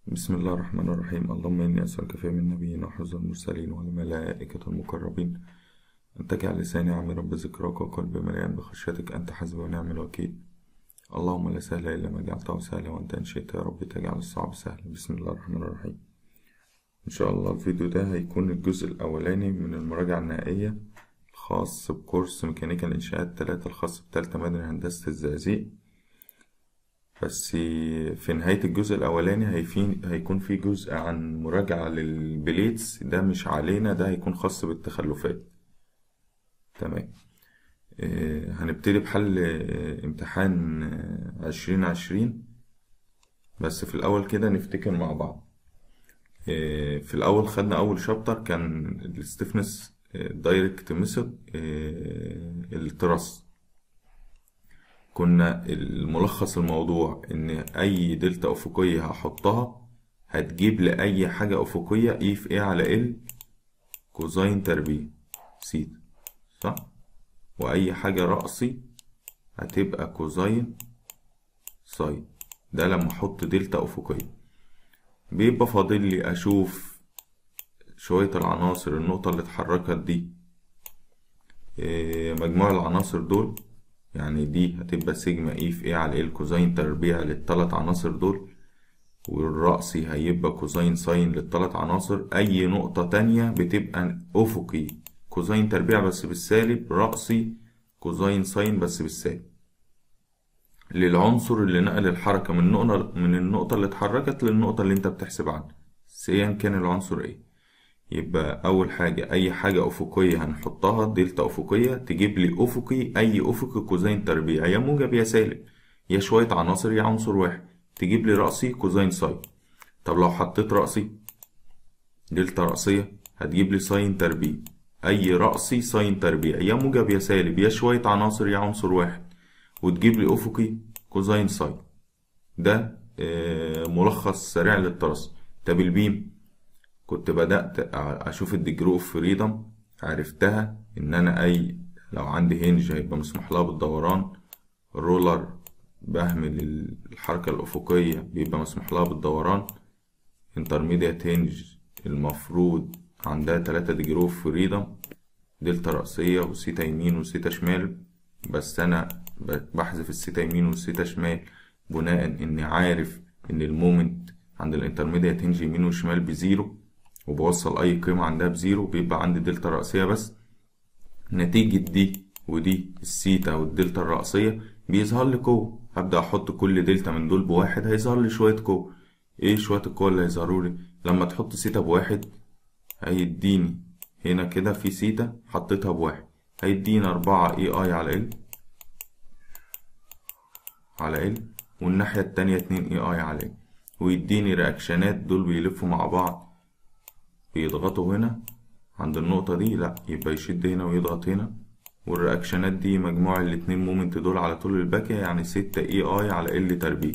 بسم الله الرحمن الرحيم اللهم إني أسألك في من نبينا وحفظ المرسلين والملائكة المقربين أن تجعل لساني عامرا بذكرك وقلبي مليان بخشيتك أنت حسبي ونعم الوكيل اللهم لا سهل إلا ما جعلته سهلا وأنت إن شئت يا رب تجعل الصعب سهلا بسم الله الرحمن الرحيم إن شاء الله الفيديو ده هيكون الجزء الأولاني من المراجعة النهائية الخاص بكورس ميكانيكا الإنشاءات تلاتة الخاص بتالتة مدني هندسة الزقازيق بس في نهاية الجزء الأولاني هيفين هيكون في جزء عن مراجعة للبليتس ده مش علينا ده هيكون خاص بالتخلفات تمام آه، هنبتدي بحل آه، امتحان عشرين عشرين بس في الأول كده نفتكر مع بعض آه، في الأول خدنا أول شابتر كان الستيفنس دايركت ميثود التراس كنا الملخص الموضوع ان اي دلتا افقية هحطها هتجيب لي اي حاجة افقية اي في ايه على ال كوزين تربيع سيتا صح واي حاجة رأسي هتبقى كوزين ساين ده لما احط دلتا افقية بيبقى فاضل لي اشوف شوية العناصر النقطة اللي اتحركت دي إيه، مجموع العناصر دول يعني دي هتبقى سيجما اي في ايه على ال كوزين تربيع للتلات عناصر دول والرأسي هيبقى كوزين ساين للتلات عناصر أي نقطة تانية بتبقى أفقي كوزين تربيع بس بالسالب رأسي كوزين ساين بس بالسالب للعنصر اللي نقل الحركة من النقطة من النقطة اللي اتحركت للنقطة اللي انت بتحسب عنها سيان كان العنصر ايه يبقى أول حاجة أي حاجة أفقية هنحطها دلتا أفقية تجيب لي أفقي أي أفق كوزين تربيع يا موجب يا سالب يا شوية عناصر يا عنصر واحد تجيب لي رأسي كوزين ساين طب لو حطيت رأسي دلتا رأسية هتجيب لي ساين تربيع أي رأسي ساين تربيع يا موجب يا سالب يا شوية عناصر يا عنصر واحد وتجيب لي أفقي كوزين ساين ده آه، ملخص سريع للترس طب البيم كنت بدأت أشوف الديجري اوف فريدم عرفتها إن أنا أي لو عندي هنج هيبقى مسموح لها بالدوران رولر بهمل الحركة الأفقية بيبقى مسموح لها بالدوران انترميديات هنج المفروض عندها تلاتة ديجري اوف فريدم دلتا رأسية وسيتا يمين وسيتا شمال بس أنا بحذف السيتا يمين والسيتا شمال بناء إني عارف إن المومنت عند الانترميديات هنج يمين وشمال بزيرو وبوصل أي قيمة عندها بزيرو بيبقى عندي دلتا رأسية بس نتيجة دي ودي السيتا والدلتا الرأسية بيظهر لي قوة هبدأ أحط كل دلتا من دول بواحد هيظهر لي شوية قوة إيه شوية القوة اللي هيظهروا لي لما تحط سيتا بواحد هيديني هنا كده في سيتا حطيتها بواحد هيديني أربعة إي آي على إل على إل والناحية التانية اتنين إي آي على إل ويديني رياكشنات دول بيلفوا مع بعض بيضغطوا هنا عند النقطة دي لأ يبقى يشد هنا ويضغط هنا والرياكشنات دي مجموع الاتنين مومنت دول على طول الباكية يعني ستة اي اي على ال تربيع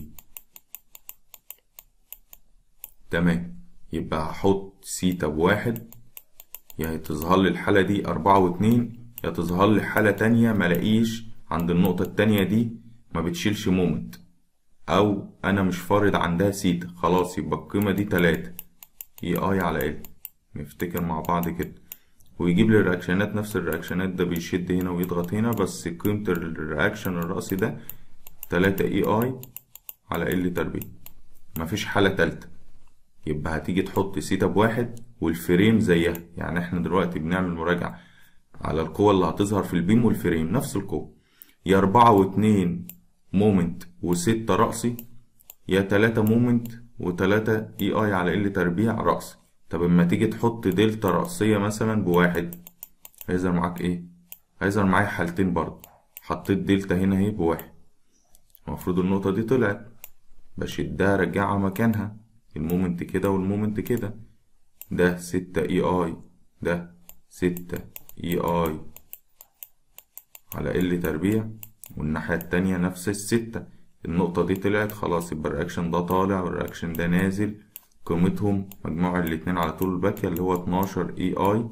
تمام يبقى هحط سيتا بواحد يا تظهر لي الحالة دي أربعة واتنين يا تظهر لي حالة تانية ملاقيش عند النقطة التانية دي ما بتشيلش مومنت أو أنا مش فارض عندها سيتا خلاص يبقى القيمة دي تلاتة اي اي على ال نفتكر مع بعض كده ويجيب لي الرياكشنات نفس الرياكشنات ده بيشد هنا ويضغط هنا بس قيمة الرياكشن الرأسي ده تلاتة اي اي على ال تربيع مفيش حالة تالتة يبقى هتيجي تحط سيتا بواحد والفريم زيها يعني احنا دلوقتي بنعمل مراجعة على القوة اللي هتظهر في البيم والفريم نفس القوة يا أربعة واتنين مومنت وستة رأسي يا تلاتة مومنت وتلاتة اي اي على ال تربيع رأسي طب اما تيجي تحط دلتا رأسية مثلا بواحد هيظهر معاك ايه هيظهر معايا حالتين برضه حطيت دلتا هنا اهي بواحد المفروض النقطة دي طلعت بشدها رجعها مكانها المومنت كده والمومنت كده ده ستة اي اي ده ستة اي اي على ال تربيع والناحية التانية نفس الستة النقطة دي طلعت خلاص يبقى الرياكشن ده طالع والرياكشن ده نازل قيمتهم مجموع الاتنين على طول الباكية اللي هو اتناشر اي اي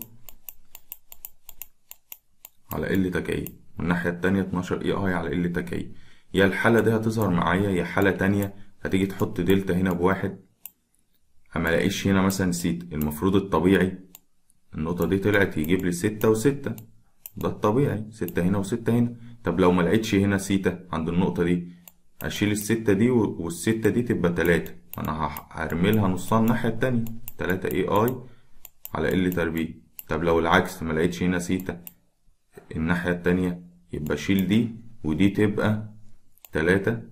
على ال تكعيب والناحية التانية اتناشر اي اي على ال تكعيب يا الحالة دي هتظهر معايا يا حالة تانية هتيجي تحط دلتا هنا بواحد اما الاقيش هنا مثلا سيتا المفروض الطبيعي النقطة دي طلعت يجيب لي ستة وستة ده الطبيعي ستة هنا وستة هنا طب لو ما لقيتش هنا سيتا عند النقطة دي اشيل الستة دي والستة دي تبقى تلاتة انا هرميلها نصها الناحية التانية تلاتة اي اي على ال تربيع طب لو العكس ما لقيتش هنا سيتا الناحية التانية يبقى شيل دي ودي تبقى تلاتة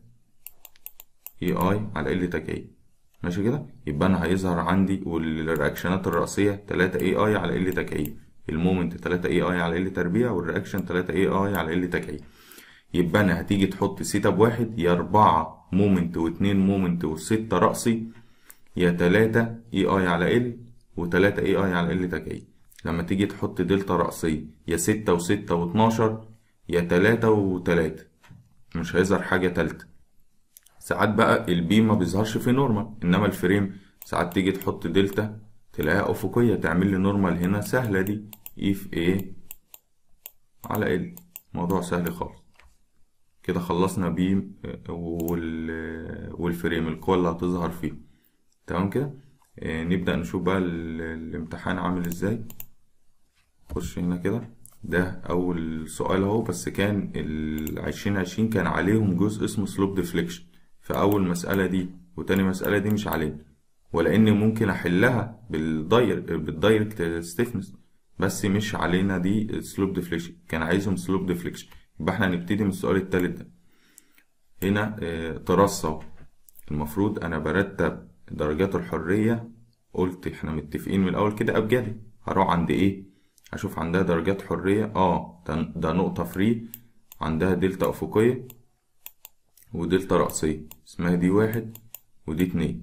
اي اي على ال تكعيب ماشي كده يبقى انا هيظهر عندي والرياكشنات الرئيسية تلاتة اي اي على ال تكعيب المومنت تلاتة اي اي على ال تربيع والرياكشن تلاتة اي اي على ال تكعيب يبقى انا هتيجي تحط سيتا بواحد يا اربعة مومنت واتنين مومنت وستة رأسي يا تلاتة اي اي على ال وتلاتة اي اي على ال تكعيب لما تيجي تحط دلتا رأسية يا ستة وستة واتناشر يا تلاتة وتلاتة مش هيظهر حاجة تالتة ساعات بقى البي ما بيظهرش في نورمال انما الفريم ساعات تيجي تحط دلتا تلاقيها افقية تعمل لي نورمال هنا سهلة دي اي في ايه على ال موضوع سهل خالص كده خلصنا بي والفريم القوة اللي هتظهر فيه تمام كده آه نبدأ نشوف بقى الامتحان عامل ازاي خش هنا كده ده أول سؤال أهو بس كان العشرين عشرين كان عليهم جزء اسمه سلوب ديفليكشن فأول مسألة دي وتاني مسألة دي مش علينا ولأني ممكن أحلها بالداير بالدايركت ستيفنس بس مش علينا دي سلوب ديفليكشن كان عايزهم سلوب ديفليكشن يبقى احنا هنبتدي من السؤال التالت ده هنا اه ترصوا المفروض أنا برتب درجات الحرية قلت احنا متفقين من الأول كده أبجدي هروح عند إيه هشوف عندها درجات حرية اه ده, ده نقطة فري عندها دلتا أفقية ودلتا رأسية اسمها دي واحد ودي اتنين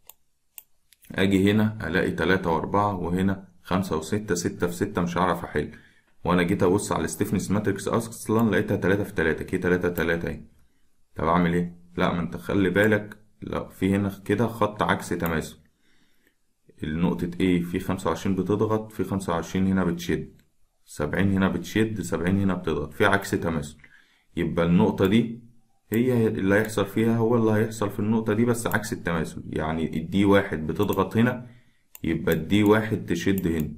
أجي هنا ألاقي تلاتة وأربعة وهنا خمسة وستة ستة في ستة مش هعرف أحل وأنا جيت أبص على ستيفنس ماتريكس أصلا لقيتها تلاتة في تلاتة كي تلاتة تلاتة أهي طب أعمل إيه؟ لأ ما أنت خلي بالك لا في هنا كده خط عكس تماثل النقطة A في خمسة وعشرين بتضغط في خمسة وعشرين هنا بتشد سبعين هنا بتشد سبعين هنا بتضغط في عكس تماثل يبقى النقطة دي هي اللي هيحصل فيها هو اللي هيحصل في النقطة دي بس عكس التماثل يعني الدي واحد بتضغط هنا يبقى الدي واحد تشد هنا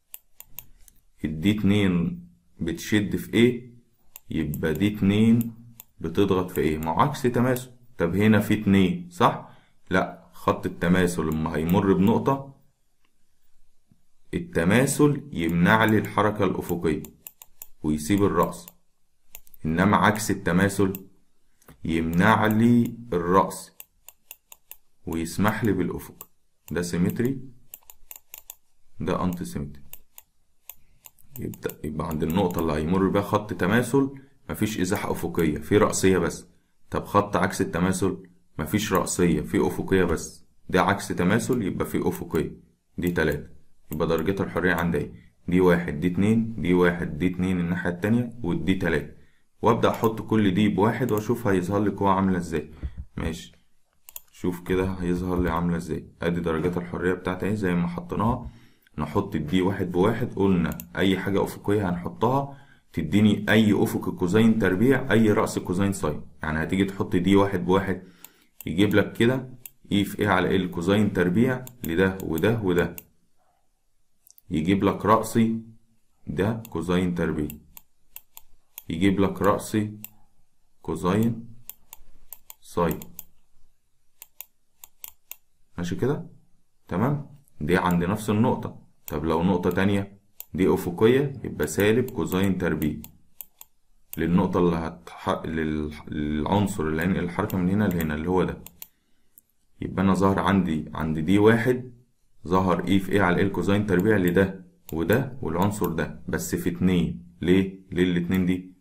الدي اتنين بتشد في ايه يبقى دي اتنين بتضغط في ايه ما عكس تماثل طب هنا في اتنين صح لا خط التماثل لما هيمر بنقطة التماثل يمنع لي الحركة الأفقية ويسيب الرأس إنما عكس التماثل يمنع لي الرأس ويسمح لي بالأفق ده سيمتري ده أنتي سيمتري يبدأ يبقى عند النقطة اللي هيمر بيها خط تماثل مفيش إزاحة أفقية في رأسية بس طب خط عكس التماثل مفيش رأسية في أفقية بس ده عكس تماثل يبقى في أفقية دي تلاتة يبقى درجات الحرية عندي ايه دي واحد دي اتنين دي واحد دي اتنين الناحية التانية ودي تلاتة وأبدأ أحط كل دي بواحد وأشوف هيظهر لي قوة عاملة ازاي ماشي شوف كده هيظهر لي عاملة ازاي ادي درجات الحرية بتاعتي اهي زي ما حطيناها نحط الدي واحد بواحد قلنا أي حاجة أفقية هنحطها تديني أي أفق كوزين تربيع أي رأس كوزين ساين يعني هتيجي تحط دي واحد بواحد يجيب لك كده اي في ايه على ال كوزين تربيع لده وده وده يجيب لك رأسي ده كوزين تربيع يجيب لك رأسي كوزين ساين ماشي كده تمام دي عند نفس النقطة طب لو نقطة تانية دي أفقية يبقى سالب كوزين تربيع للنقطة اللي هتح... للعنصر اللي هينقل الحركة من هنا لهنا اللي هو ده يبقى أنا ظهر عندي عند دي واحد ظهر إي في إيه على ال كوزين تربيع لده وده والعنصر ده بس في اتنين ليه؟ ليه الاتنين دي؟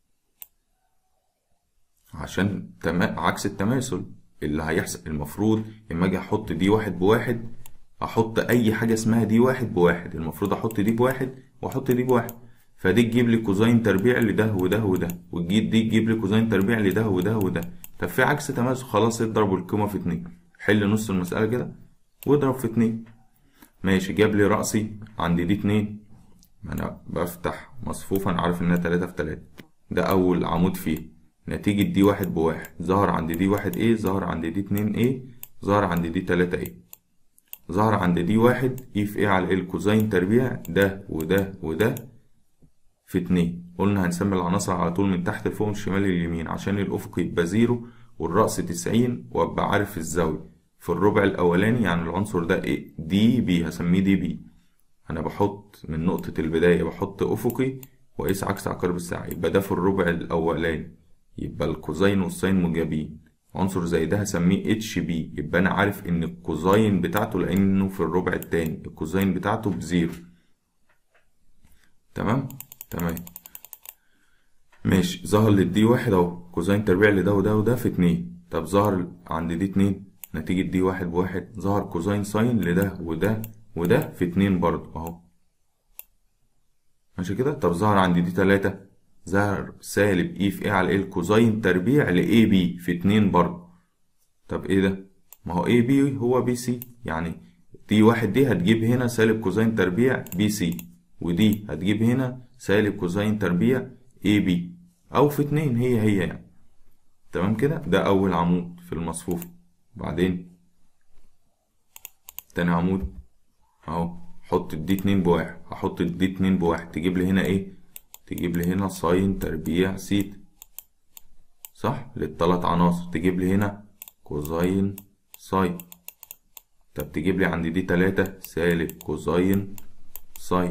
عشان تما... عكس التماثل اللي هيحصل المفروض لما اجي احط دي واحد بواحد احط اي حاجة اسمها دي واحد بواحد المفروض احط دي بواحد واحط دي بواحد فدي تجيب لي كوزين تربيع لده وده وده وتجيب دي تجيب لي كوزين تربيع لده وده وده طب في عكس تماثل خلاص اضرب القيمة في اتنين حل نص المسألة كده واضرب في اتنين ماشي جاب لي رأسي عند دي اتنين ما انا بفتح مصفوفة انا عارف انها تلاتة في تلاتة ده اول عمود فيه نتيجة دي واحد بواحد ظهر عند دي واحد ايه ظهر عند دي اتنين ايه ظهر عند دي تلاتة ايه ظهر عند دي واحد اي في ايه على ال كوزين تربيع ده وده وده في اتنين قلنا هنسمي العناصر على طول من تحت لفوق من الشمال لليمين عشان الأفق يبقى زيرو والرأس تسعين وأبقى عارف الزاوية في الربع الأولاني يعني العنصر ده ايه دي بي هسميه دي بي أنا بحط من نقطة البداية بحط أفقي وأقيس عكس عقارب الساعة يبقى ده في الربع الأولاني يبقى الكوزين والساين موجبين عنصر زي ده هسميه اتش بي يبقى أنا عارف إن الكوزين بتاعته لأنه في الربع التاني الكوزين بتاعته بزيرو تمام تمام ماشي ظهر للدي واحد اهو كوزين تربيع لده وده وده في اتنين طب ظهر عند دي اتنين نتيجة دي واحد بواحد ظهر كوزين ساين لده وده وده في اتنين برضه اهو ماشي كده طب ظهر عند دي تلاتة ظهر سالب اي في ايه على ايه الكوزين تربيع ل اي بي في اتنين برضه طب ايه ده ما هو اي بي هو بي سي يعني دي واحد دي هتجيب هنا سالب كوزين تربيع بي سي ودي هتجيب هنا سالب كوزين تربيع اي بي او في اتنين هي هي يعني تمام كده ده اول عمود في المصفوفة وبعدين تاني عمود اهو حط دي اتنين بواحد هحط دي اتنين بواحد تجيب لي هنا ايه تجيب لي هنا ساين تربيع سيتا صح للتلات عناصر تجيب لي هنا كوزين ساين طب تجيب لي عند دي تلاتة سالب كوزين ساين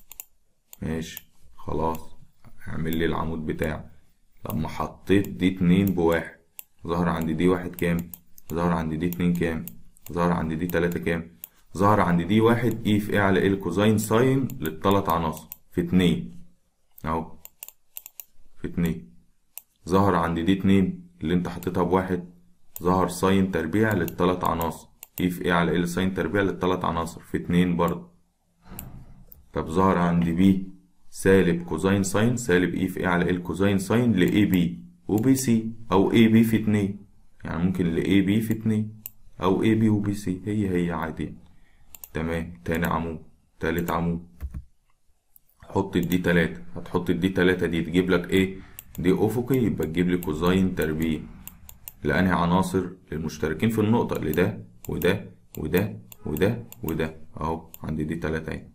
ماشي خلاص اعمل لي العمود بتاعي لما حطيت دي اتنين بواحد ظهر عند دي واحد كام ظهر عند دي اتنين كام ظهر عند دي تلاتة كام ظهر عند دي واحد اي في ايه على ايه الكوزين ساين للتلات عناصر في اتنين اهو في اتنين ظهر عند دي اتنين اللي انت حطيتها بواحد ظهر ساين تربيع للتلات عناصر اي في ايه على ايه ساين تربيع للتلات عناصر في اتنين برضه طب ظهر عند بي سالب كوزين ساين سالب اي في ايه على ال كوزين ساين ل اي بي وبي سي او اي بي في اتنين يعني ممكن ل اي بي في اتنين او اي بي وبي سي هي هي عادي تمام تاني عمود تالت عمود حط الدي تلاتة هتحط الدي تلاتة دي تجيب لك ايه دي افقي يبقى تجيب لي كوزين تربيع لانهي عناصر المشتركين في النقطة لده وده وده وده وده اهو عندي دي تلاتة اهي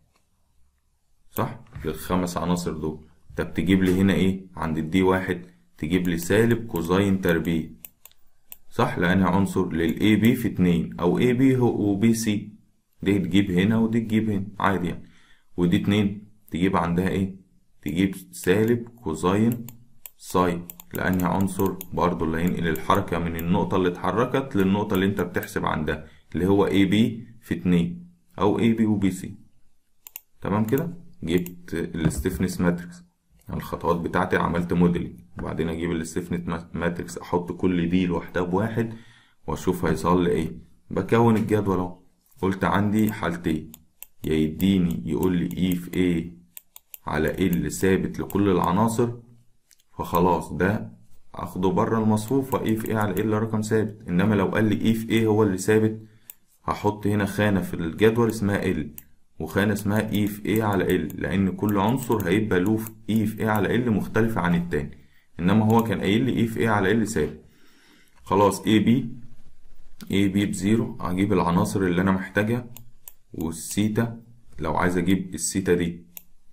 صح للخمس عناصر دول طب تجيب لي هنا ايه عند الدي واحد تجيب لي سالب كوزين تربيع صح لانهي عنصر للاي بي في اتنين او اي بي وبي سي دي تجيب هنا ودي تجيب هنا عادي يعني ودي اتنين تجيب عندها ايه تجيب سالب كوزين ساين لانهي عنصر برضو اللي هينقل الحركة من النقطة اللي اتحركت للنقطة اللي انت بتحسب عندها اللي هو اي بي في اتنين او اي بي وبي سي تمام كده جبت الستيفنس ماتريكس الخطوات بتاعتي عملت موديلنج وبعدين اجيب الستيفنس ماتريكس احط كل دي لوحدها بواحد واشوف هيصل لي ايه بكون الجدول اهو قلت عندي حالتين يا يديني يقول لي اي في ايه على ال ثابت لكل العناصر فخلاص ده اخده بره المصفوفة اي في ايه على ال رقم ثابت انما لو قال لي اي في ايه هو اللي ثابت هحط هنا خانة في الجدول اسمها ال وخانة اسمها اي في ايه على ال لان كل عنصر هيبقى له اي في ايه على ال مختلفة عن التاني انما هو كان قايل لي اي في ايه على ال ثابت خلاص اي بي اي بي بزيرو هجيب العناصر اللي انا محتاجها والسيتا لو عايز اجيب السيتا دي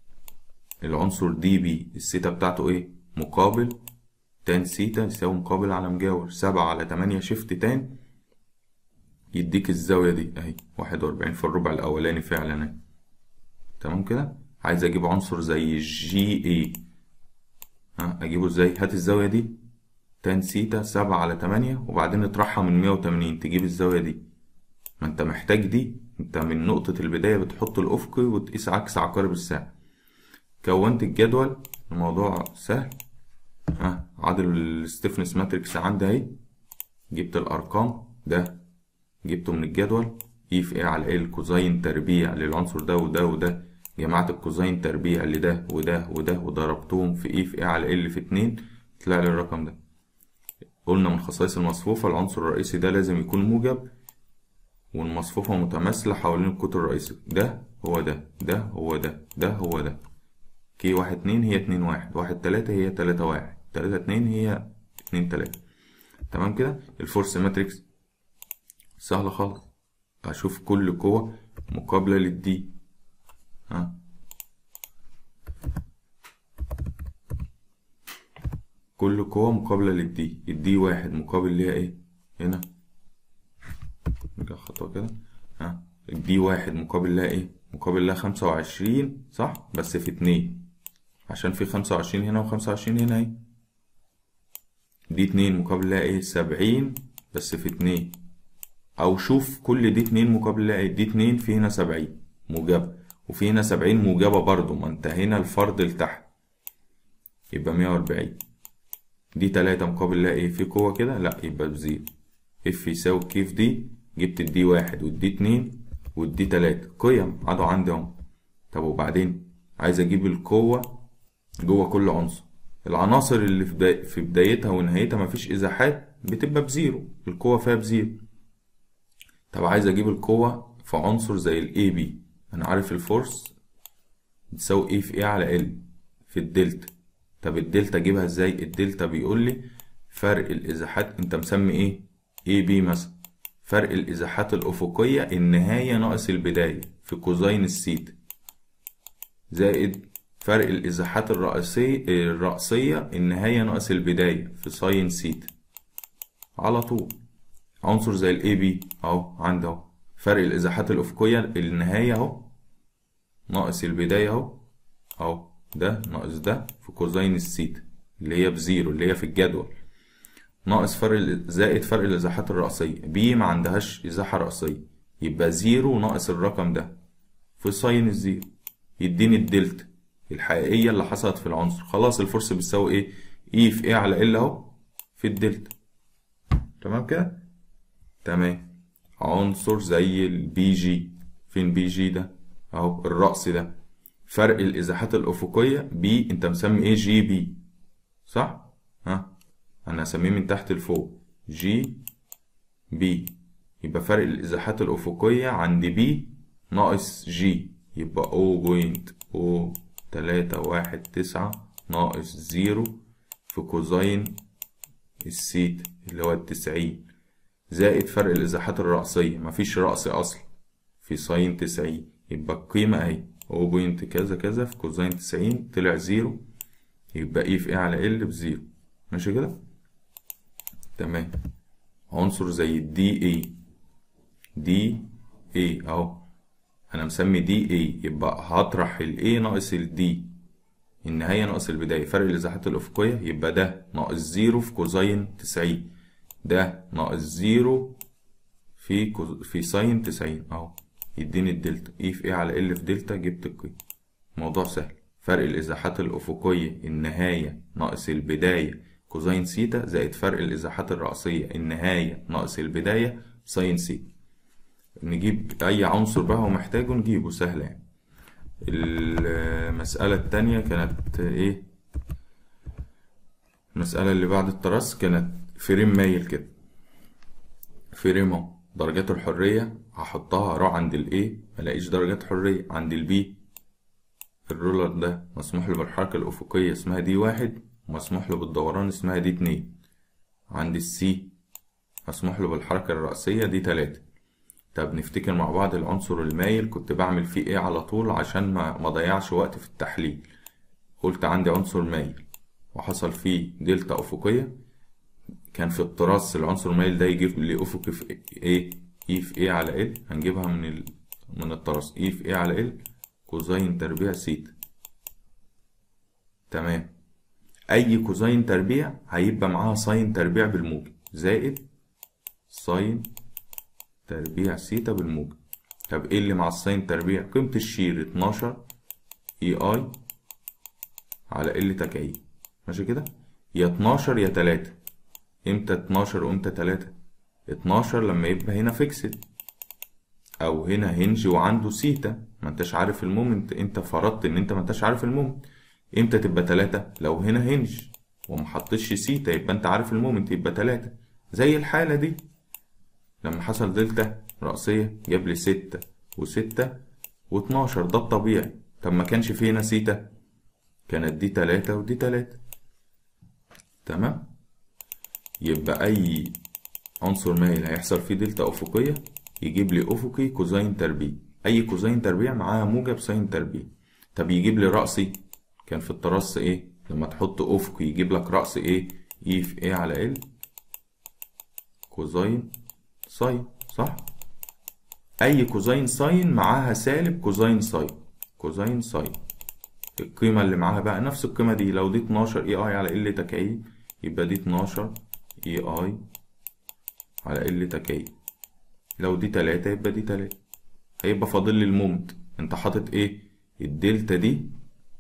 العنصر دي بي السيتا بتاعته ايه مقابل تان سيتا يساوي مقابل على مجاور سبعة على تمانية شيفت تان يديك الزاوية دي اهي واحد وأربعين في الربع الأولاني فعلا اهي تمام كده عايز أجيب عنصر زي جي اي ها أجيبه ازاي هات الزاوية دي تان سيتا سبعة على تمانية وبعدين اطرحها من مية وتمانين تجيب الزاوية دي ما انت محتاج دي انت من نقطة البداية بتحط الأفقي وتقيس عكس عقارب الساعة كونت الجدول الموضوع سهل ها عادل الستيفنس ماتريكس عندي اهي جبت الأرقام ده جبته من الجدول اي في ايه على ايه الكوزين تربيع للعنصر ده وده وده جمعت الكوزين تربيع لده وده وده وضربتهم في اي في ايه على ال في اتنين طلع لي الرقم ده قلنا من خصائص المصفوفة العنصر الرئيسي ده لازم يكون موجب والمصفوفة متماثلة حوالين القطر الرئيسي ده هو ده ده هو ده ده هو ده كي واحد اتنين هي اتنين واحد واحد تلاتة هي تلاتة واحد تلاتة اتنين هي اتنين تلاتة تمام كده الفورس ماتريكس سهلة خالص هشوف كل قوة مقابلة للدي ها كل قوة مقابلة للدي الدي واحد مقابل ليها ايه هنا نرجع خطوة كده ها الدي واحد مقابل لها ايه مقابل لها خمسة وعشرين صح بس في اتنين عشان في خمسة وعشرين هنا وخمسة وعشرين هنا اهي دي اتنين مقابل لها ايه سبعين بس في اتنين او شوف كل دي اتنين مقابل لها ايه دي اتنين في هنا سبعين موجبة وفي هنا سبعين موجبة برضو ما انت هنا الفرد لتحت يبقى مية وأربعين دي تلاتة مقابل لها ايه في قوة كده لا يبقى بزيرو اف يساوي كيف دي جبت الدي واحد والدي اتنين والدي تلاتة قيم قعدوا عندي اهو طب وبعدين عايز اجيب القوة جوه كل عنصر العناصر اللي في, بدا... في بدايتها ونهايتها مفيش ازاحات بتبقى بزيرو القوة فيها بزيرو طب عايز اجيب القوة في عنصر زي الاي بي انا عارف الفورس بتساوي ايه في ايه على ال في الدلتا طب الدلتا اجيبها ازاي الدلتا بيقول لي فرق الازاحات انت مسمي ايه اي بي مثلا فرق الازاحات الافقية النهاية ناقص البداية في كوزين السيتا زائد فرق الازاحات الرئيسية الرأسية النهاية ناقص البداية في ساين سيتا على طول عنصر زي الاي بي اهو عندي اهو فرق الازاحات الافقية النهاية اهو ناقص البداية اهو اهو ده ناقص ده في كوزين السيتا اللي هي بزيرو اللي هي في الجدول ناقص فرق زائد فرق الازاحات الرأسية بي ما عندهاش ازاحة رأسية يبقى زيرو ناقص الرقم ده في ساين الزيرو يديني الدلتا الحقيقية اللي حصلت في العنصر خلاص الفرصة بتساوي ايه اي في ايه على ال اهو في الدلتا تمام كده تمام عنصر زي البي جي فين بي جي ده اهو الرأس ده فرق الازاحات الافقية بي انت مسمي ايه جي بي صح ها انا هسميه من تحت لفوق جي بي يبقى فرق الازاحات الافقية عند بي ناقص جي يبقى او بوينت او تلاتة واحد تسعة ناقص زيرو في كوزين السيت اللي هو التسعين زائد فرق الازاحات الرأسية مفيش رأس اصلا في ساين تسعين يبقى القيمة اهي او بوينت كذا كذا في كوزين تسعين طلع زيرو يبقى ايه في ايه على ال بزيرو ماشي كده تمام عنصر زي الدي اي دي اي اهو انا مسمي دي اي يبقى هطرح الاي ناقص الدي النهاية ناقص البداية فرق الازاحات الافقية يبقى ده ناقص زيرو في كوزين تسعين ده ناقص زيرو في كوز... في ساين تسعين اهو يديني الدلتا اي في ايه على ال في دلتا جبت القيمة موضوع سهل فرق الازاحات الافقية النهاية ناقص البداية كوزين سيتا زائد فرق الازاحات الرأسية النهاية ناقص البداية ساين سيتا نجيب اي عنصر بقى هو محتاجه نجيبه سهل يعني المسألة التانية كانت ايه المسألة اللي بعد التراس كانت فريم مايل كده فريم اهو درجات الحرية هحطها اروح عند الايه ملاقيش درجات حرية عند البي الرولر ده مسموح له بالحركة الأفقية اسمها دي واحد ومسموح له بالدوران اسمها دي اتنين عند السي مسموح له بالحركة الرأسية دي تلاتة طب نفتكر مع بعض العنصر المايل كنت بعمل فيه ايه على طول عشان ما ما ضيعش وقت في التحليل قلت عندي عنصر مايل وحصل فيه دلتا افقيه كان في التراث العنصر المايل ده يجيب لي افق في ايه اي في ايه على ال هنجيبها من ال... من التراث اي في ايه على ال كوزين تربيع سيتا تمام اي كوزين تربيع هيبقى معاها ساين تربيع بالموجب زائد ساين تربيع سيتا بالموجب طب ايه اللي مع الساين تربيع قيمة الشير اتناشر اي اي على ال تكعيب ماشي كده يا اتناشر يا تلاتة امتى اتناشر وامتى تلاتة اتناشر لما يبقى هنا فيكسد او هنا هنج وعنده سيتا ما انتش عارف المومنت انت فرضت ان انت ما انتش عارف المومنت امتى تبقى تلاتة لو هنا هنج ومحطش سيتا يبقى انت عارف المومنت يبقى تلاتة زي الحالة دي لما حصل دلتا رأسية جاب لي ستة وستة واتناشر ده الطبيعي طب ما كانش فيه هنا سيتا كانت دي تلاتة ودي تلاتة تمام يبقى أي عنصر مايل هيحصل فيه دلتا أفقية يجيب لي افقي كوزين تربيع اي كوزين تربيع معاها موجب ساين تربيع طب يجيب لي رأسي كان في الترص ايه لما تحط افقي يجيب لك رأس ايه اي في ايه على ال كوزين ساين صح اي كوزين ساين معاها سالب كوزين ساين كوزين ساين القيمة اللي معاها بقى نفس القيمة دي لو دي 12 اي اي على ال تكعيب يبقى دي 12 اي اي على ال تكعيب لو دي تلاتة يبقى دي تلاتة هيبقى فاضل لي المومنت انت حاطط ايه الدلتا دي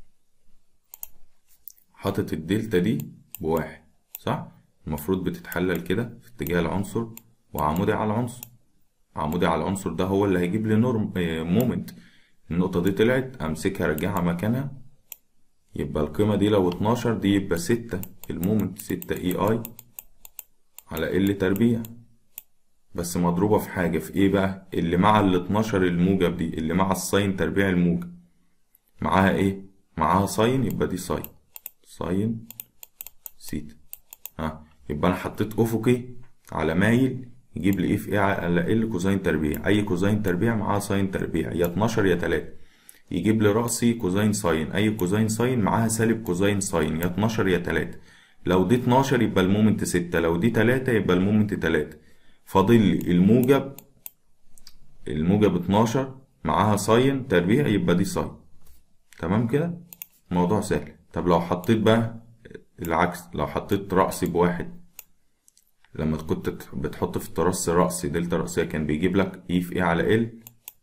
حاطط الدلتا دي بواحد صح المفروض بتتحلل كده في اتجاه العنصر وعمودي على العنصر عمودي على العنصر ده هو اللي هيجيب لي نورم اه مومنت النقطة دي طلعت امسكها ارجعها مكانها يبقى القيمة دي لو اتناشر دي يبقى ستة المومنت ستة اي اي على ال تربيع بس مضروبة في حاجة في ايه بقى اللي مع ال 12 الموجب دي اللي مع الساين تربيع الموجب معاها ايه معاها ساين يبقى دي ساين ساين سيتا ها يبقى انا حطيت افقي على مايل يجيب لي ايه في ايه على ال كوزين تربيع اي كوزين تربيع معاها ساين تربيع يا 12 يا 3 يجيب لي رأسي كوزين ساين اي كوزين ساين معاها سالب كوزين ساين يا 12 يا 3 لو دي 12 يبقى المومنت 6 لو دي 3 يبقى المومنت 3 فاضل لي الموجب الموجب 12 معاها ساين تربيع يبقى دي ساين تمام كده موضوع سهل طب لو حطيت بقى العكس لو حطيت رأسي بواحد لما كنت بتحط في الترص رأسي دلتا رأسية كان بيجيب لك اي في ايه على ال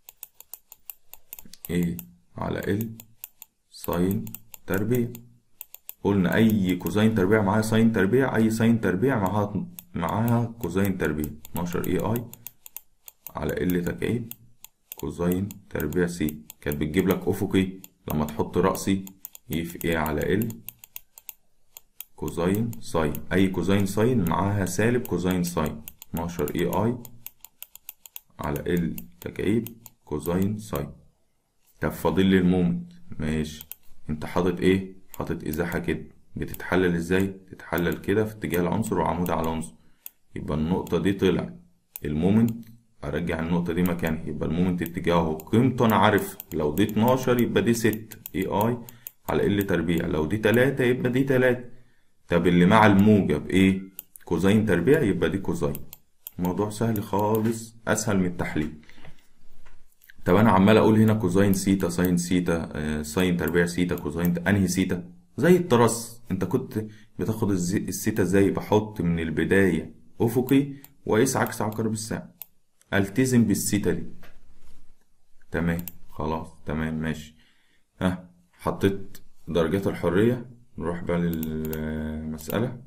ايه على ال ساين تربيع قلنا اي كوزين تربيع معاها ساين تربيع اي ساين تربيع معاها معاها كوزين تربيع 12 اي اي على ال تكعيب كوزين تربيع سي كانت بتجيب لك افقي لما تحط رأسي اي في ايه على ال كوزين ساين اي كوزين ساين معاها سالب كوزين ساين 12 اي اي على ال تكعيب كوزين ساين طب فاضل لي المومنت ماشي انت حاطط ايه حاطط ازاحة كده بتتحلل ازاي تتحلل كده في اتجاه العنصر وعمود على العنصر يبقى النقطة دي طلع المومنت ارجع النقطة دي مكانها يبقى المومنت اتجاهه قيمته انا عارف لو دي 12 يبقى دي 6 اي اي على ال تربيع لو دي 3 يبقى دي 3 طب اللي مع الموجب ايه كوزين تربيع يبقى دي كوزين موضوع سهل خالص اسهل من التحليل طب انا عمال اقول هنا كوزين سيتا ساين سيتا آه، ساين تربيع سيتا كوزين انهي سيتا زي الترس انت كنت بتاخد الزي- السيتا ازاي بحط من البداية افقي واقيس عكس عقارب الساعة التزم بالسيتا دي تمام خلاص تمام ماشي ها حطيت درجات الحرية نروح بقى للمسألة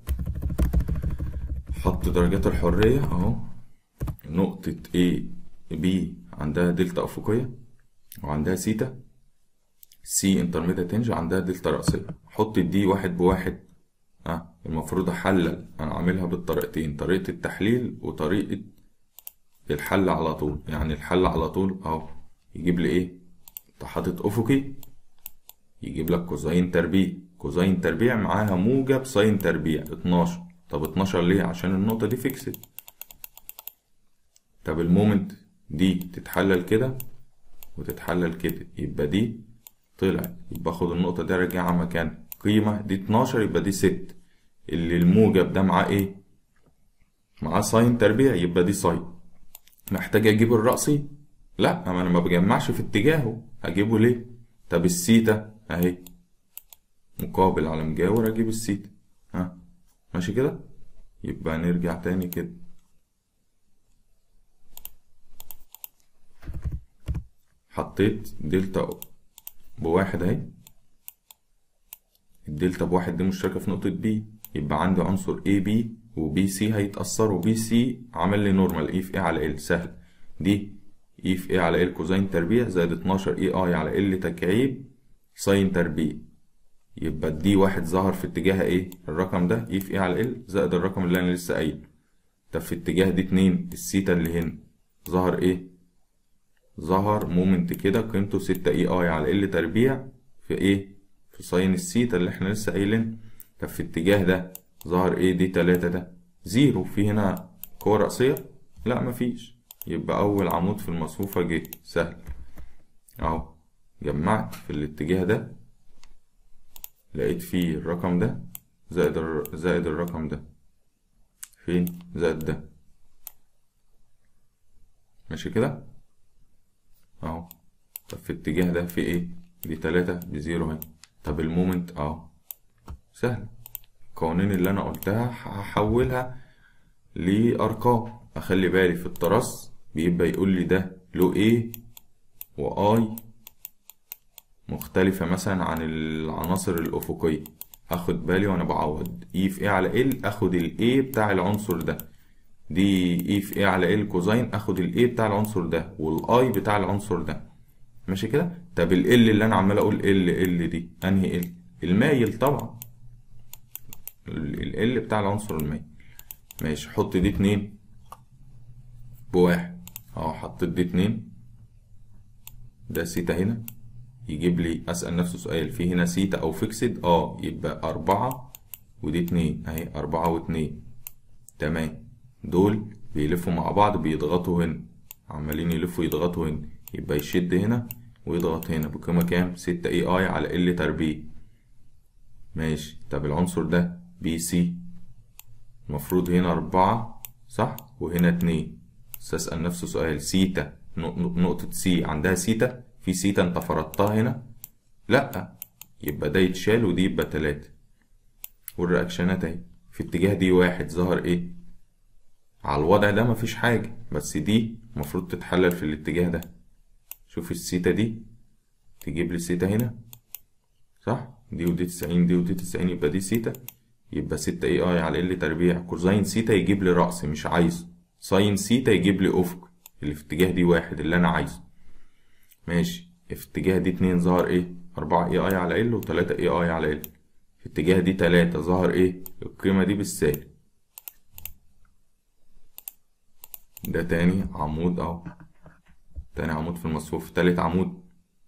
حط درجات الحرية اهو نقطة A B عندها دلتا أفقية وعندها سيتا سي انترميديت تنج عندها دلتا رأسية حط الدي واحد بواحد اه المفروض احلل انا عاملها بالطريقتين طريقة التحليل وطريقة الحل على طول يعني الحل على طول اهو يجيب لي ايه انت حاطط افقي يجيب لك كوزين تربيع كوزين تربيع معاها موجب ساين تربيع 12 طب 12 ليه عشان النقطة دي فيكسد طب المومنت دي تتحلل كده وتتحلل كده يبقى دي طلع يبقى اخد النقطة دي ارجعها مكان قيمة دي 12 يبقى دي 6 اللي الموجب ده معاه ايه معاه ساين تربيع يبقى دي ساين محتاج اجيب الرأسي لا ما انا ما بجمعش في اتجاهه هجيبه ليه طب السيتا اهي مقابل على مجاور اجيب السيتا ها ماشي كده يبقى نرجع تاني كده حطيت دلتا بواحد اهي الدلتا بواحد دي مشتركة في نقطة بي يبقى عندي عنصر اي بي وبي سي هيتأثروا بي سي عمل لي نورمال اي في اي على ال سهل دي اي في اي على ال كوزين تربيع زائد 12 اي اي على ال تكعيب ساين تربيع يبقى الدي واحد ظهر في اتجاه ايه الرقم ده اي في اي على ال زائد الرقم اللي انا لسه قايله طب في اتجاه دي اتنين السيتا اللي هنا ظهر ايه ظهر مومنت كده قيمته ستة اي اي على ال تربيع في ايه في ساين السيتا اللي احنا لسه قايلين طب في الاتجاه ده ظهر ايه دي تلاتة ده زيرو في هنا قوة رأسية لا مفيش يبقى أول عمود في المصفوفة جه سهل أهو جمعت في الاتجاه ده لقيت فيه الرقم ده زائد الر... زائد الرقم ده فين زائد ده ماشي كده اهو طب في الاتجاه ده في ايه دي تلاتة بزيرو اهي طب المومنت اهو سهل القوانين اللي انا قلتها هحولها لارقام اخلي بالي في الترس بيبقى يقول لي ده له ايه واي مختلفة مثلا عن العناصر الأفقية اخد بالي وانا بعوض اي في ايه على ال اخد الاي بتاع العنصر ده دي اي في ايه على ال كوزين اخد الاي بتاع العنصر ده والاي بتاع العنصر ده ماشي كده طب ال اللي انا عمال اقول ال ال دي انهي ال المايل طبعا ال ال بتاع العنصر المايل ماشي حط دي اتنين بواحد اهو حطيت دي اتنين ده سيتا هنا يجيب لي اسأل نفسه سؤال في هنا سيتا او فيكسد اه يبقى اربعة ودي اتنين اهي اربعة واتنين تمام دول بيلفوا مع بعض بيضغطوا هنا عمالين يلفوا يضغطوا هنا يبقى يشد هنا ويضغط هنا بقيمة كام ستة اي اي على ال تربيع ماشي طب العنصر ده بي سي المفروض هنا أربعة صح وهنا اتنين بس أسأل نفسه سؤال سيتا نقطة سي عندها سيتا في سيتا انت فرضتها هنا لأ يبقى ده يتشال ودي يبقى تلاتة والرياكشنات اهي في اتجاه دي واحد ظهر ايه على الوضع ده مفيش حاجة بس دي المفروض تتحلل في الاتجاه ده شوف السيتا دي تجيب لي السيتا هنا صح دي ودي تسعين دي ودي تسعين يبقى دي سيتا يبقى ستة اي اي على ال تربيع كوزين سيتا يجيب لي رأس مش عايزه ساين سيتا يجيب لي افق اللي في اتجاه دي واحد اللي انا عايزه ماشي في اتجاه دي اتنين ظهر ايه أربعة اي اي على ال وتلاتة اي اي على ال في اتجاه دي تلاتة ظهر ايه القيمة دي بالسالب ده تاني عمود اهو تاني عمود في المصفوف تالت عمود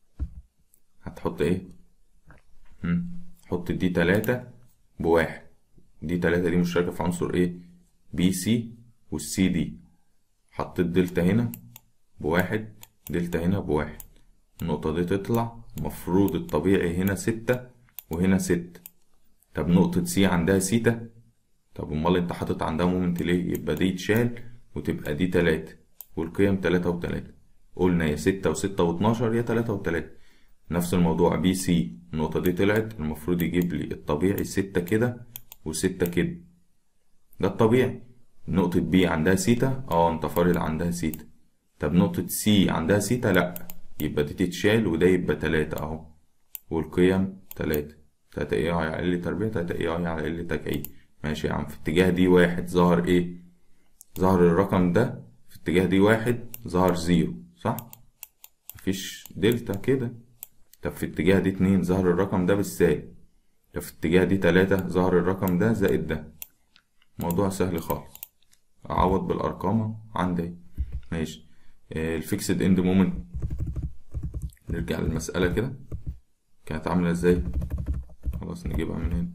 هتحط ايه مم. حط دي تلاتة بواحد دي تلاتة دي مشتركة في عنصر ايه بي سي والسي دي حطيت دلتا هنا بواحد دلتا هنا بواحد النقطة دي تطلع مفروض الطبيعي هنا ستة وهنا ستة طب نقطة سي عندها سيتا طب امال انت حاطط عندها مومنت ليه يبقى دي تشال وتبقى دي تلاتة والقيم تلاتة وتلاتة قلنا يا ستة وستة واتناشر يا تلاتة وتلاتة نفس الموضوع بي سي النقطة دي طلعت المفروض يجيب لي الطبيعي ستة كده وستة كده ده الطبيعي نقطة بي عندها سيتا اه انت فارض عندها سيتا طب نقطة سي عندها سيتا لأ يبقى دي تتشال وده يبقى تلاتة اهو والقيم تلاتة تلاتة اي اي على ال تربيع تلاتة اي اي على ال تكعيب ماشي يا عم في اتجاه دي واحد ظهر ايه ظهر الرقم ده في اتجاه دي واحد ظهر زيرو صح مفيش دلتا كده طب في اتجاه دي اتنين ظهر الرقم ده بالسالب طب في اتجاه دي تلاتة ظهر الرقم ده زائد ده موضوع سهل خالص اعوض بالارقام عندي ماشي الفيكسد اند مومنت نرجع للمسألة كده كانت عاملة ازاي خلاص نجيبها من هنا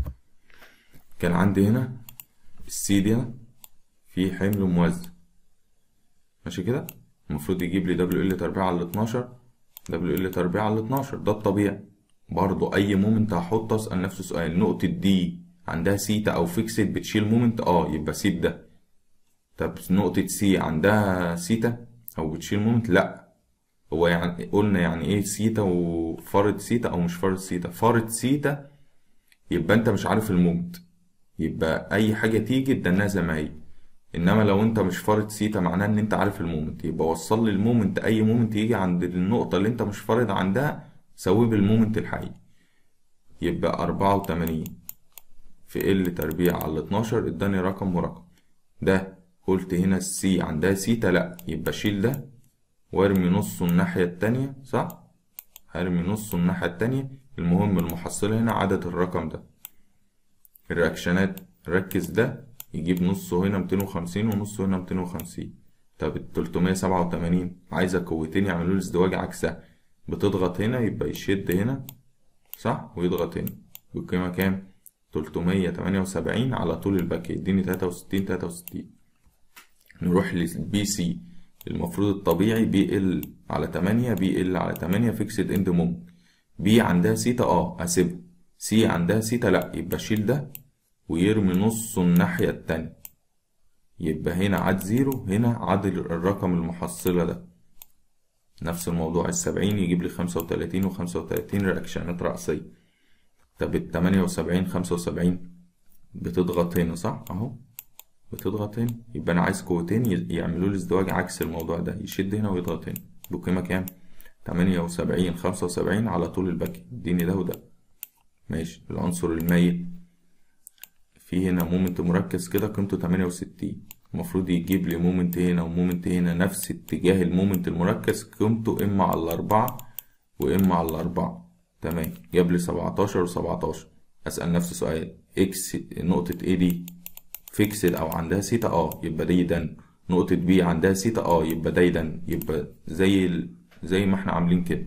كان عندي هنا السي دي في حمل موزع ماشي كده المفروض يجيب لي دبليو ال تربيع على اتناشر دبليو ال تربيع على اتناشر ده الطبيعي برضو اي مومنت هحطه اسأل نفسه سؤال نقطة دي عندها سيتا او فيكسد بتشيل مومنت اه يبقى سيب ده طب نقطة سي عندها سيتا او بتشيل مومنت لا هو يعني قلنا يعني ايه سيتا وفارض سيتا او مش فارض سيتا فارض سيتا يبقى انت مش عارف المومنت يبقى اي حاجة تيجي تدناها زي ما هي انما لو انت مش فارض سيتا معناه ان انت عارف المومنت يبقى وصل لي المومنت اي مومنت يجي عند النقطة اللي انت مش فارض عندها سويه بالمومنت الحقيقي يبقى أربعة وتمانين في ال تربيع على اتناشر اداني رقم ورقم ده قلت هنا السي عندها سيتا لأ يبقى شيل ده وارمي نصه الناحية التانية صح؟ هرمي نصه الناحية التانية المهم المحصلة هنا عدد الرقم ده الرياكشنات ركز ده يجيب نصه هنا ميتين وخمسين ونصه هنا ميتين وخمسين طب التلتمية سبعة وتمانين عايزة قوتين يعملوا لي ازدواج عكسها بتضغط هنا يبقى يشد هنا صح ويضغط هنا بالقيمة كام؟ تلتمية تمانية وسبعين على طول الباك يديني تلاتة وستين تلاتة وستين نروح للبي سي المفروض الطبيعي بي ال على تمانية بي ال على تمانية فيكسد اند مومنت بي عندها سيتا اه اسيبها سي عندها سيتا لا يبقى شيل ده ويرمي نصه الناحية التانية يبقى هنا عاد زيرو هنا عاد الرقم المحصلة ده نفس الموضوع السبعين يجيب لي خمسة وتلاتين وخمسة وتلاتين رياكشنات رأسية طب التمانية وسبعين خمسة وسبعين بتضغط هنا صح اهو بتضغط هنا يبقى انا عايز قوتين يعملوا لي ازدواج عكس الموضوع ده يشد هنا ويضغط هنا بقيمة كام تمانية وسبعين خمسة وسبعين على طول الباكي اديني ده وده ماشي العنصر الميت في هنا مومنت مركز كده قيمته تمانية وستين المفروض يجيب لي مومنت هنا ومومنت هنا نفس اتجاه المومنت المركز قيمته اما على الاربعة واما على الاربعة تمام جاب لي سبعتاشر وسبعتاشر اسأل نفسي سؤال اكس نقطة ايه دي فيكسد او عندها سيتا اه يبقى دي دن نقطة بي عندها سيتا اه يبقى ده دن يبقى زي ال... زي ما احنا عاملين كده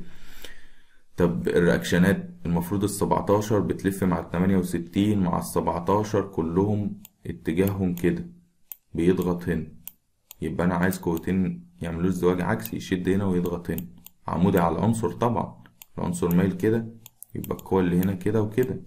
طب الرياكشنات المفروض السبعتاشر بتلف مع التمانية وستين مع السبعتاشر كلهم اتجاههم كده بيضغط هنا يبقى انا عايز قوتين يعملوا ازدواج عكسي يشد هنا ويضغط هنا عمودي على العنصر طبعا العنصر مايل كده يبقى القوة اللي هنا كده وكده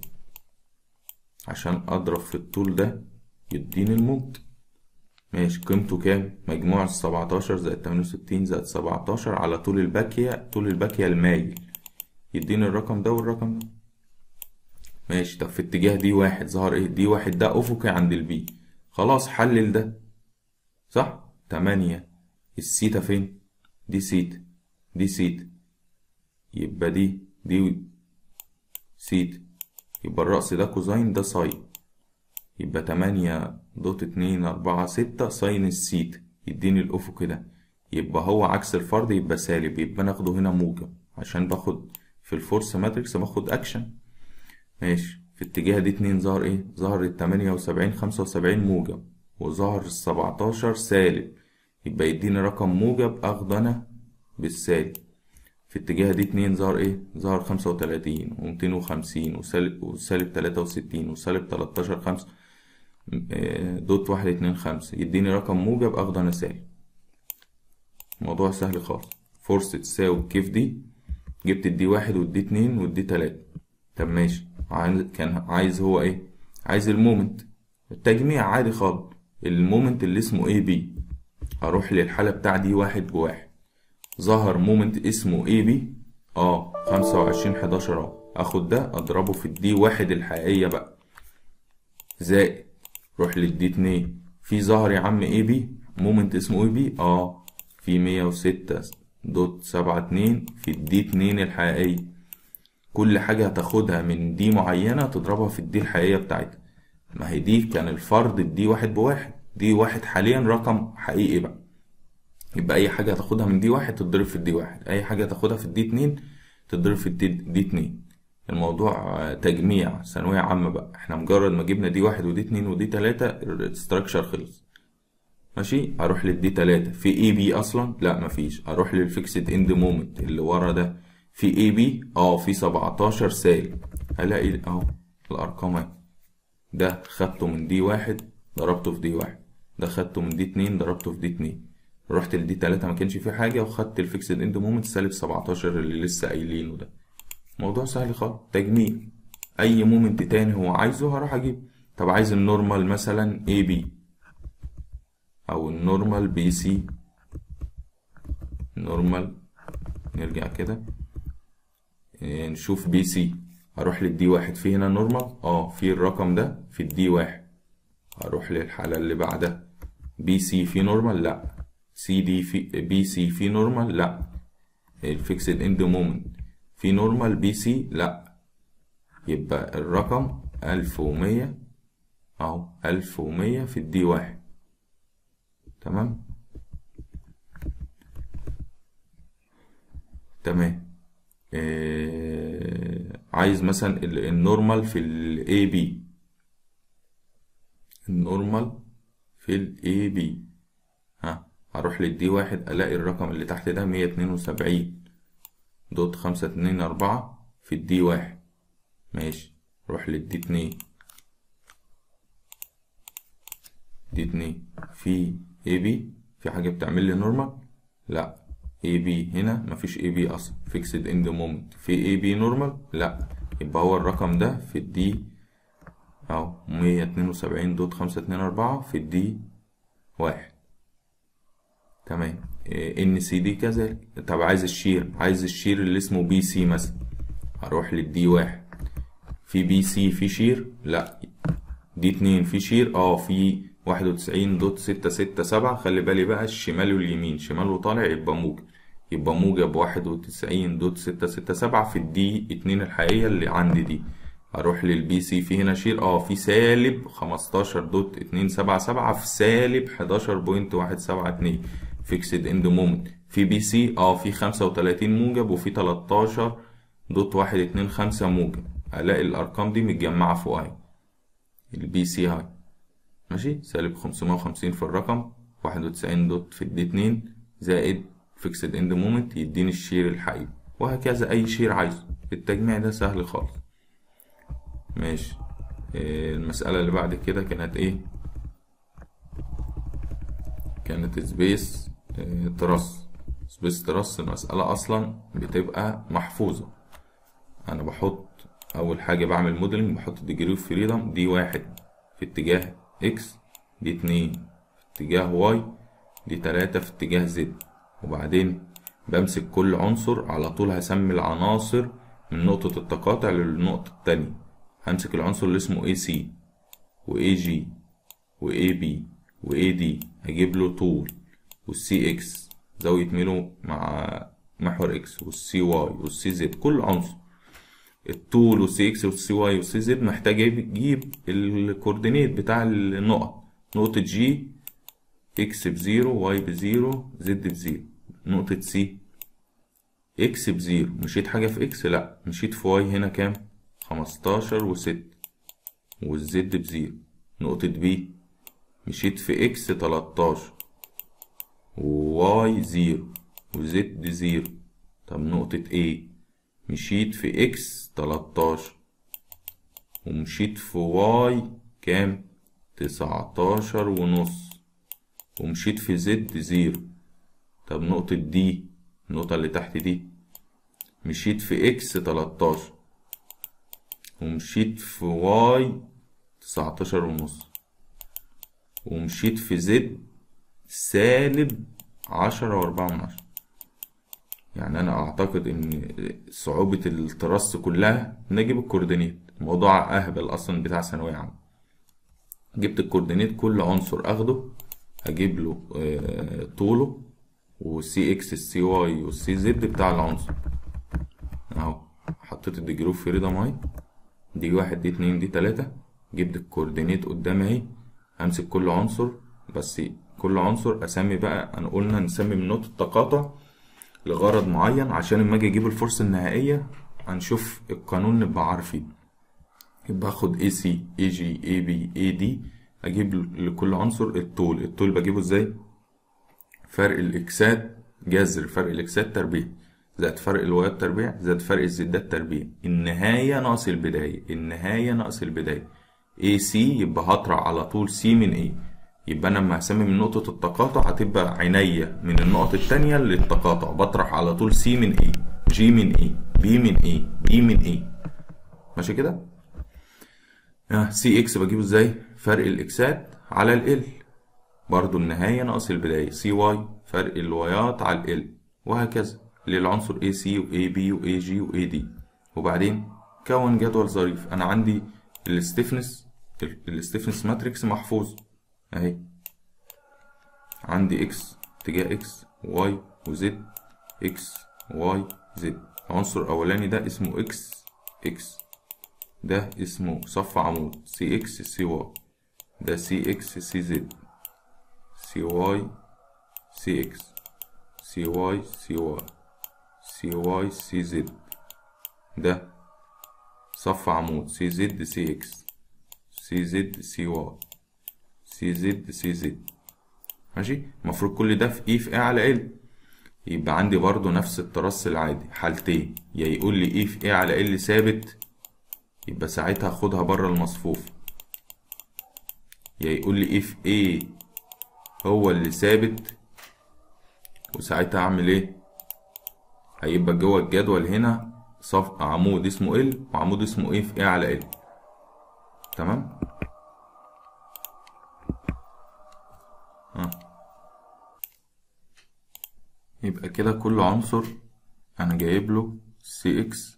عشان اضرب في الطول ده يديني الموت ماشي قيمته كام مجموع السبعتاشر زائد تمانية وستين زائد سبعتاشر على طول الباكية طول الباكية المايل يديني الرقم ده والرقم ده ماشي طب في اتجاه دي واحد ظهر ايه دي واحد ده افقي عند البي خلاص حلل ده صح تمانية السيتا فين دي سيتا دي سيتا يبقى دي دي سيتا يبقى الرأس ده كوزين ده ساين يبقى تمانية دوت اتنين أربعة ستة ساين السيتا يديني الأفق ده يبقى هو عكس الفرض يبقى سالب يبقى ناخده هنا موجب عشان باخد في الفورس ماتريكس باخد أكشن ماشي في اتجاه دي اتنين ظهر ايه ظهر التمانية وسبعين خمسة وسبعين موجب وظهر السبعتاشر سالب يبقى يديني رقم موجب اخده انا بالسالب في اتجاه دي اتنين ظهر ايه ظهر خمسة وتلاتين ومتين وخمسين وسالب وسالب تلاتة وستين وسالب تلاتاشر خمسة دوت واحد اتنين خمسة يديني رقم موجب اخده انا سالب موضوع سهل خالص فرصة تساوي كيف دي جبت الدي واحد والدي اتنين والدي تلاتة طب ماشي كان عايز هو ايه عايز المومنت التجميع عادي خالص المومنت اللي اسمه اي بي هروح للحالة بتاع دي واحد بواحد ظهر مومنت اسمه اي بي اه خمسة وعشرين حداشر اهو اخد ده اضربه في الدي واحد الحقيقية بقى زائد روح للدي اتنين في ظهر يا عم اي بي مومنت اسمه اي بي اه في مية وستة دوت سبعة اتنين في الدي اتنين الحقيقية كل حاجة هتاخدها من دي معينة تضربها في الدي الحقيقية بتاعتها ما هي دي كان الفرض الدي واحد بواحد دي واحد حاليا رقم حقيقي بقى يبقى أي حاجة هتاخدها من دي واحد تضرب في الدي واحد أي حاجة هتاخدها في الدي اتنين تضرب في الدي دي اتنين الموضوع تجميع ثانوية عامة بقى احنا مجرد ما جبنا دي واحد ودي اتنين ودي تلاتة الاستراكشر خلص ماشي اروح للدي تلاتة في اي بي اصلا لا مفيش اروح للفيكسد اند مومنت اللي ورا ده في اي بي اه في سبعتاشر سالب هلاقي اهو الارقام اهي ده خدته من دي واحد ضربته في دي واحد ده خدته من دي اتنين ضربته في دي اتنين رحت لدي تلاتة ما كانش فيه حاجة وخدت الفيكسد اند مومنت سالب سبعتاشر اللي لسه قايلينه ده موضوع سهل خالص تجميع اي مومنت تاني هو عايزه هروح اجيب طب عايز النورمال مثلا اي بي او النورمال بي سي نورمال نرجع كده نشوف بي سي هروح للدي واحد في هنا نورمال اه في الرقم ده في الدي واحد هروح للحالة اللي بعدها بي سي في نورمال لا سي دي في بي سي في نورمال لا الفيكسد اند مومنت في نورمال بي سي لا يبقى الرقم ألف ومية اهو ألف ومية في الدي واحد تمام تمام آه عايز مثلا النورمال في الاي بي النورمال في الاي بي ها هروح للدي واحد الاقي الرقم اللي تحت ده مية اتنين وسبعين دوت خمسة اتنين أربعة في الدي واحد ماشي روح للدي اتنين دي اتنين في اي بي في حاجة بتعمل لي نورمال لا اي بي هنا مفيش اي بي اصلا فيكسد اند مومنت في اي بي نورمال لا يبقى هو الرقم ده في الدي اهو مية اتنين وسبعين دوت خمسة اتنين اربعة في الدي واحد تمام ان سي دي كذلك طب عايز الشير عايز الشير اللي اسمه بي سي مثلا هروح للدي واحد في بي سي في شير لا دي اتنين في شير اه في واحد وتسعين دوت ستة ستة سبعة خلي بالي بقى الشمال واليمين شمال وطالع يبقى موجب يبقى موجب واحد وتسعين دوت ستة ستة سبعة في الدي اتنين الحقيقية اللي عندي دي اروح للبي سي في هنا شير اه في سالب خمستاشر دوت اتنين سبعة سبعة في سالب حداشر بوينت واحد سبعة اتنين فيكسد اند مومنت في بي سي اه في خمسة وتلاتين موجب وفي تلاتاشر دوت واحد اتنين خمسة موجب هلاقي الارقام دي متجمعة فوق اهي البي سي هاي ماشي سالب خمسمية وخمسين في الرقم واحد وتسعين دوت في الدي اتنين زائد فيكسد اند مومنت يديني الشير الحقيقي وهكذا اي شير عايزه التجميع ده سهل خالص ماشي إيه المسألة اللي بعد كده كانت ايه كانت سبيس إيه ترس سبيس ترس المسألة اصلا بتبقى محفوظة انا بحط اول حاجة بعمل موديلنج بحط ديجري اوف فريدم دي واحد في اتجاه اكس دي اتنين في اتجاه واي دي تلاتة في اتجاه زد وبعدين بمسك كل عنصر على طول هسمي العناصر من نقطة التقاطع للنقطة التانية همسك العنصر اللي اسمه AC و AG و AB و AD هجيب له طول والسي اكس زاوية ميله مع محور اكس والسي واي والسي زد كل عنصر الطول والسي اكس والسي واي والسي زد محتاج اجيب الكوردينيت بتاع النقط نقطة جي اكس بزيرو واي بزيرو زد بزيرو نقطة سي اكس بزيرو مشيت حاجة في اكس لا مشيت في واي هنا كام خمستاشر وست والزد بزيرو نقطة بي مشيت في اكس تلاتاشر وواي زيرو وزد زيرو طب نقطة ايه مشيت في اكس تلاتاشر ومشيت في واي كام تسعتاشر ونص ومشيت في زد زيرو طب نقطة دي النقطة اللي تحت دي مشيت في اكس تلاتاشر ومشيت في واي تسعتاشر ونص ومشيت في زد سالب عشرة وأربعة من عشرة يعني أنا أعتقد إن صعوبة الترس كلها إن أجيب الكوردينيت موضوع أهبل أصلا بتاع ثانوية عامة جبت الكوردينيت كل عنصر أخده هجيب له آه طوله والسي اكس السي واي والسي زد بتاع العنصر اهو حطيت الديجري اوف فريدم اهي دي واحد دي اتنين دي تلاتة جبت الكوردينيت قدامي اهي همسك كل عنصر بس كل عنصر اسمي بقى انا قلنا نسمي من نقطة تقاطع لغرض معين عشان لما اجي اجيب الفرصة النهائية هنشوف القانون نبقى عارفين يبقى اخد اي سي اي جي اي بي اي دي اجيب لكل عنصر الطول الطول بجيبه ازاي فرق الاكسات جذر فرق الاكسات تربيع زائد فرق الوايات تربيع زائد فرق الزدات تربيع النهاية ناقص البداية النهاية ناقص البداية اي سي يبقى هطرح على طول سي من ايه يبقى انا لما هسمي من نقطة التقاطع هتبقى عينيا من النقط التانية للتقاطع بطرح على طول سي من ايه جي من ايه بي من ايه دي من ايه ماشي كده سي اكس بجيبه ازاي فرق الاكسات على ال برضو النهاية ناقص البداية سي واي فرق الوايات على ال وهكذا للعنصر اي سي واي بي واي جي واي دي وبعدين كون جدول ظريف انا عندي الستيفنس الستيفنس ماتريكس محفوظ اهي عندي اكس اتجاه اكس واي وزد اكس واي زد العنصر الاولاني ده اسمه اكس اكس ده اسمه صف عمود سي اكس سي واي ده سي اكس سي زد سي واي سي اكس سي واي سي واي سي واي سي زد ده صف عمود سي زد سي اكس سي زد سي واي سي زد سي زد ماشي المفروض كل ده في اي في اي على ال يبقى عندي برضو نفس الترص العادي حالتين يا يقول لي اي في اي على ال ثابت يبقى ساعتها خدها بره المصفوف يا يقول لي اف ايه هو اللي ثابت وساعتها اعمل ايه هيبقى جوه الجدول هنا صف عمود اسمه ال وعمود اسمه ايه في ايه على ال تمام ها يبقى كده كل عنصر انا جايب له سي اكس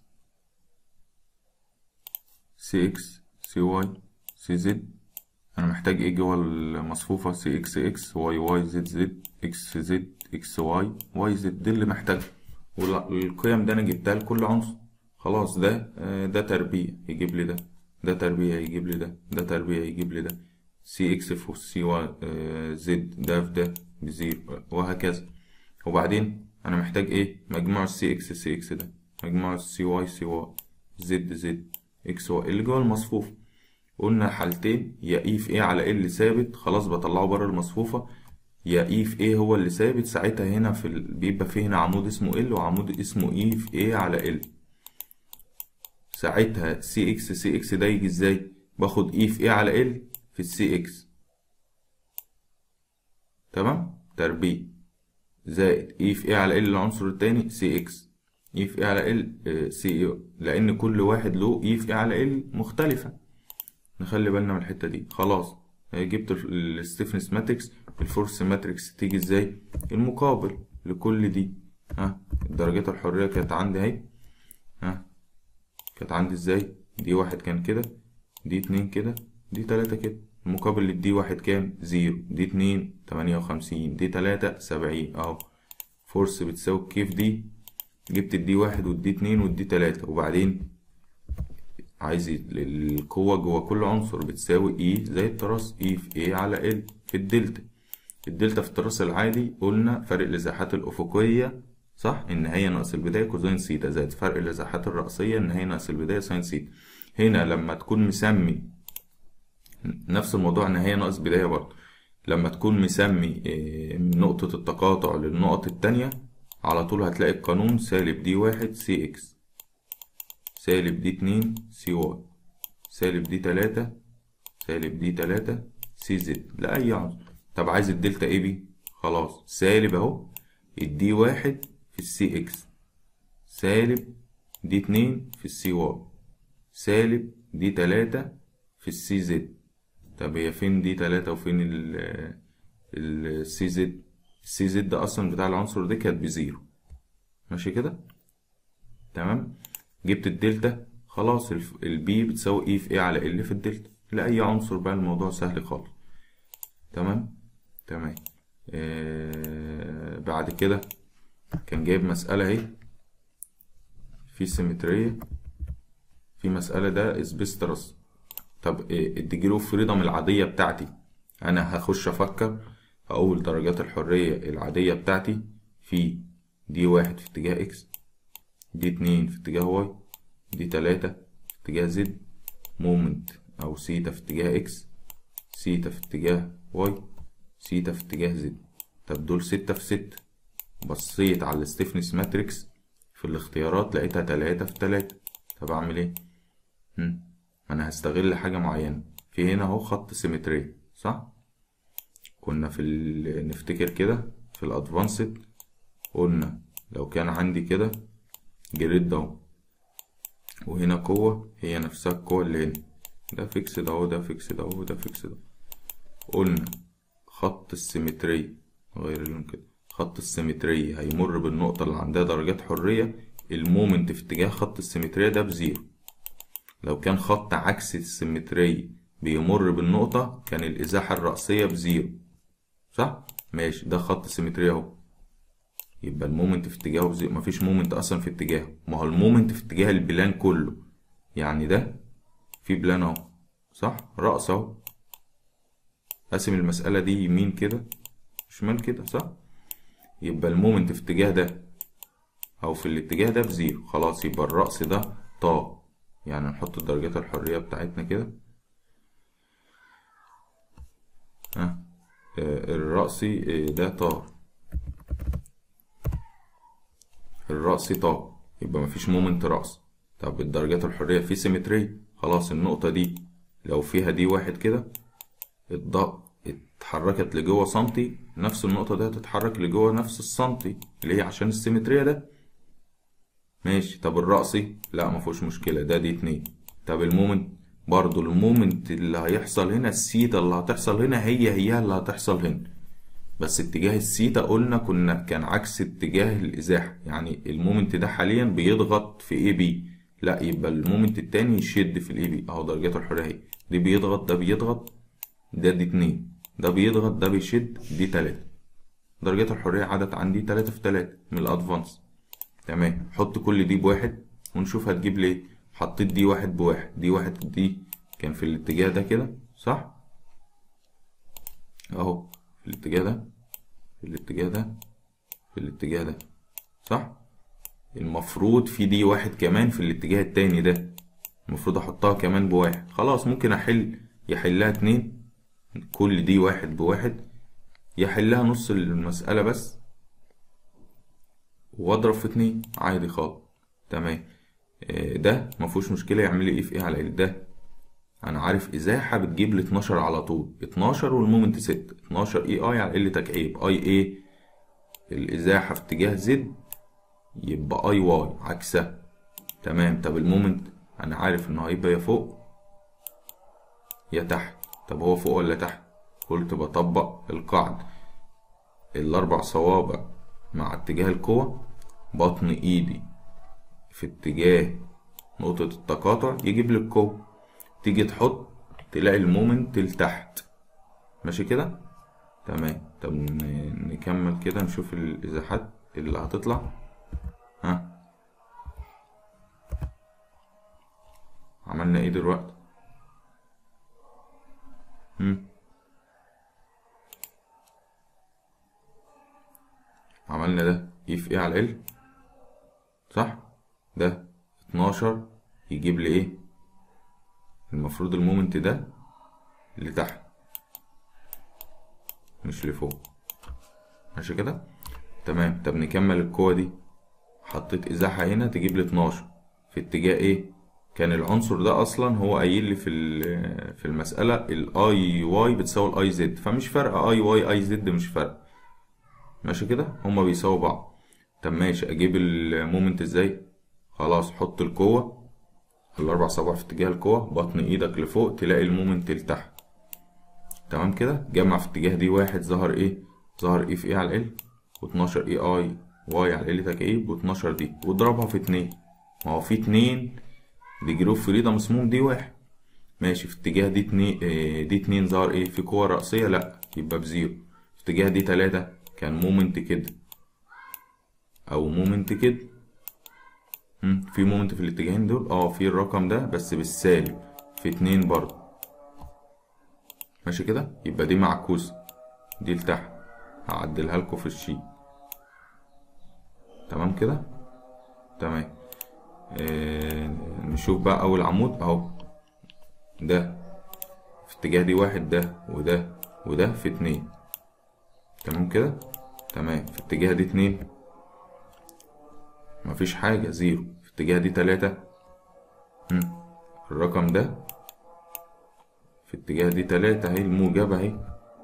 سي اكس سي واي سي زد انا محتاج ايه جوه المصفوفة سي اكس اكس واي واي زد زد اكس زد اكس واي واي زد دي اللي محتاجها والقيم ده انا جبتها لكل عنصر خلاص ده آه، ده تربيع يجيب لي ده ده تربيع يجيب لي ده ده تربيع يجيب لي ده سي اكس في سي واي آه، زد ده في ده بزيرو وهكذا وبعدين انا محتاج ايه مجموع السي اكس سي اكس ده مجموع السي واي سي واي زد زد اكس واي اللي جوه المصفوفة قلنا حالتين يا اي في ايه على ال ثابت خلاص بطلعه بره المصفوفة يا اي في ايه هو اللي ثابت ساعتها هنا في ال... بيبقى فيه هنا عمود اسمه ال وعمود اسمه اي في ايه على ال ساعتها سي اكس سي اكس ده يجي ازاي باخد اي في ايه على ال في السي اكس تمام تربيع زائد اي في ايه على ال العنصر التاني سي اكس اي في ايه على ال سي اي لان كل واحد له اي في ايه على ال مختلفة نخلي بالنا من الحتة دي خلاص جبت الستيفنس ماتريكس الفورس ماتريكس تيجي ازاي المقابل لكل دي ها درجات الحرية كانت عندي اهي ها كانت عندي ازاي دي واحد كان كده دي اتنين كده دي تلاتة كده المقابل للدي واحد كام زيرو دي اتنين تمانية وخمسين دي تلاتة سبعين اهو فورس بتساوي كيف دي جبت الدي واحد والدي اتنين والدي تلاتة وبعدين عايز القوة جوه كل عنصر بتساوي اي زي التراس اي في ايه على ال في الدلتا الدلتا في التراس العادي قلنا فرق الازاحات الافقية صح النهاية ناقص البداية كوزين سيتا زائد فرق الازاحات الرأسية النهاية ناقص البداية ساين سيتا هنا لما تكون مسمي نفس الموضوع نهاية ناقص بداية برضه لما تكون مسمي نقطة التقاطع للنقط التانية على طول هتلاقي القانون سالب دي واحد سي اكس سالب دي اتنين سي واي سالب دي تلاتة سالب دي تلاتة سي زد لأي عنصر طب عايز الدلتا ايه بي خلاص سالب اهو الدي واحد في السي اكس سالب دي اتنين في السي واي سالب دي تلاتة في السي زد طب هي فين دي تلاتة وفين ال السي زد السي زد اصلا بتاع العنصر ده كانت بزيرو ماشي كده تمام جبت الدلتا خلاص البي بتساوي اي في ايه على ال في الدلتا لأي عنصر بقى الموضوع سهل خالص تمام تمام آه بعد كده كان جايب مسألة اهي في سيمترية في مسألة ده اسبسترس طب إيه الديجري اوف فريدم العادية بتاعتي أنا هخش أفكر أقول درجات الحرية العادية بتاعتي في دي واحد في اتجاه اكس دي اتنين في اتجاه واي دي تلاتة في اتجاه زد مومنت أو سيتا في اتجاه اكس سيتا في اتجاه واي سيتا في اتجاه زد طب دول ستة في ستة بصيت على الستيفنس ماتريكس في الاختيارات لقيتها تلاتة في تلاتة طب أعمل ايه؟ هم. أنا هستغل حاجة معينة في هنا أهو خط سيمترية صح؟ كنا في ال... نفتكر كده في الأدفانسد قلنا لو كان عندي كده جريد اهو وهنا قوة هي نفسها القوة اللي هنا ده فيكس ده اهو ده فيكس ده اهو ده فيكس ده قلنا خط السيمترية غير اللون كده خط السيمترية هيمر بالنقطة اللي عندها درجات حرية المومنت في اتجاه خط السيمترية ده بزيرو لو كان خط عكس السيمترية بيمر بالنقطة كان الإزاحة الرأسية بزيرو صح؟ ماشي ده خط السيمترية اهو يبقى المومنت في اتجاهه بزيرو مفيش مومنت أصلا في اتجاهه ما هو المومنت في اتجاه البلان كله يعني ده في بلان اهو صح؟ رأس اهو قاسم المسألة دي يمين كده شمال كده صح؟ يبقى المومنت في اتجاه ده أو في الاتجاه ده بزيرو خلاص يبقى الرأس ده طا يعني نحط درجات الحرية بتاعتنا كده ها الرأسي ده طا الرأسي طا يبقى مفيش مومنت رأس طب الدرجات الحرية في سيمترية خلاص النقطة دي لو فيها دي واحد كده الضغط اتحركت لجوه سنتي نفس النقطة دي هتتحرك لجوه نفس السنتي ليه عشان السيمترية ده ماشي طب الرأسي لا مفيهوش مشكلة ده دي اتنين طب المومنت برضو المومنت اللي هيحصل هنا السيتا اللي هتحصل هنا هي هي اللي هتحصل هنا بس اتجاه السيتا قلنا كنا كان عكس اتجاه الإزاحة يعني المومنت ده حاليا بيضغط في اي بي لا يبقى المومنت التاني يشد في الاي بي اهو درجات الحرية اهي دي بيضغط ده بيضغط ده دي اتنين ده بيضغط ده بيشد دي تلاتة درجات الحرية عدت عندي تلاتة في تلاتة من الأدفانس تمام حط كل دي بواحد ونشوف هتجيب ليه حطيت دي واحد بواحد دي واحد دي كان في الاتجاه ده كده صح اهو في الاتجاه ده في الاتجاه ده في الاتجاه ده صح المفروض في دي واحد كمان في الاتجاه التاني ده المفروض احطها كمان بواحد خلاص ممكن احل يحلها اتنين كل دي واحد بواحد يحلها نص المسألة بس واضرب في اتنين عادي خالص تمام آه، ده مفهوش مشكلة يعمل لي ايه في ايه على ال ده انا عارف ازاحة بتجيب لي 12 على طول 12 والمومنت 6 12 اي اي على ال تكعيب اي ايه الازاحة في اتجاه زد يبقى اي واي عكسها تمام طب المومنت انا عارف انه هيبقى يا فوق يا تحت طب هو فوق ولا تحت قلت بطبق القاعدة الاربع صوابع مع اتجاه القوة بطن ايدي في اتجاه نقطة التقاطع يجيب لي القوة تيجي تحط تلاقي المومنت لتحت ماشي كده تمام طب ن- نكمل كده نشوف الازاحات اللي هتطلع ها عملنا ايه دلوقتي هم عملنا ده ايه في ايه على ال صح ده 12 يجيب لي ايه المفروض المومنت ده لتحت مش لفوق ماشي كده تمام طب نكمل القوة دي حطيت ازاحة هنا تجيب لي 12 في اتجاه ايه كان العنصر ده اصلا هو قايل لي في ال- في المسألة الاي واي بتساوي الاي زد فمش فارقة اي واي اي زد مش فارقة ماشي كده هما بيساووا بعض طب ماشي اجيب المومنت ازاي خلاص حط القوة الاربع صوابع في اتجاه القوة بطن ايدك لفوق تلاقي المومنت لتحت تمام كده جمع في اتجاه دي واحد ظهر ايه ظهر ايه في ايه على ال و12 اي اي واي على ال تكعيب و12 دي واضربها في اتنين ما هو في اتنين دي جروب فريدم اسمهم دي واحد ماشي في اتجاه دي اتنين اه دي اتنين ظهر ايه في قوة رأسية لا يبقى بزيرو في اتجاه دي تلاتة كان مومنت كده او مومنت كده مم، في مومنت في الاتجاهين دول اه في الرقم ده بس بالسالب في اتنين برضه ماشي كده يبقى دي معكوسة دي لتحت هعدلها لكم في الشيت تمام كده تمام آه نشوف بقى اول عمود اهو ده في اتجاه دي واحد ده وده وده في اتنين تمام كده تمام في اتجاه دي اتنين مفيش حاجة زيرو في اتجاه دي تلاتة مم. الرقم ده في اتجاه دي تلاتة اهي الموجبة اهي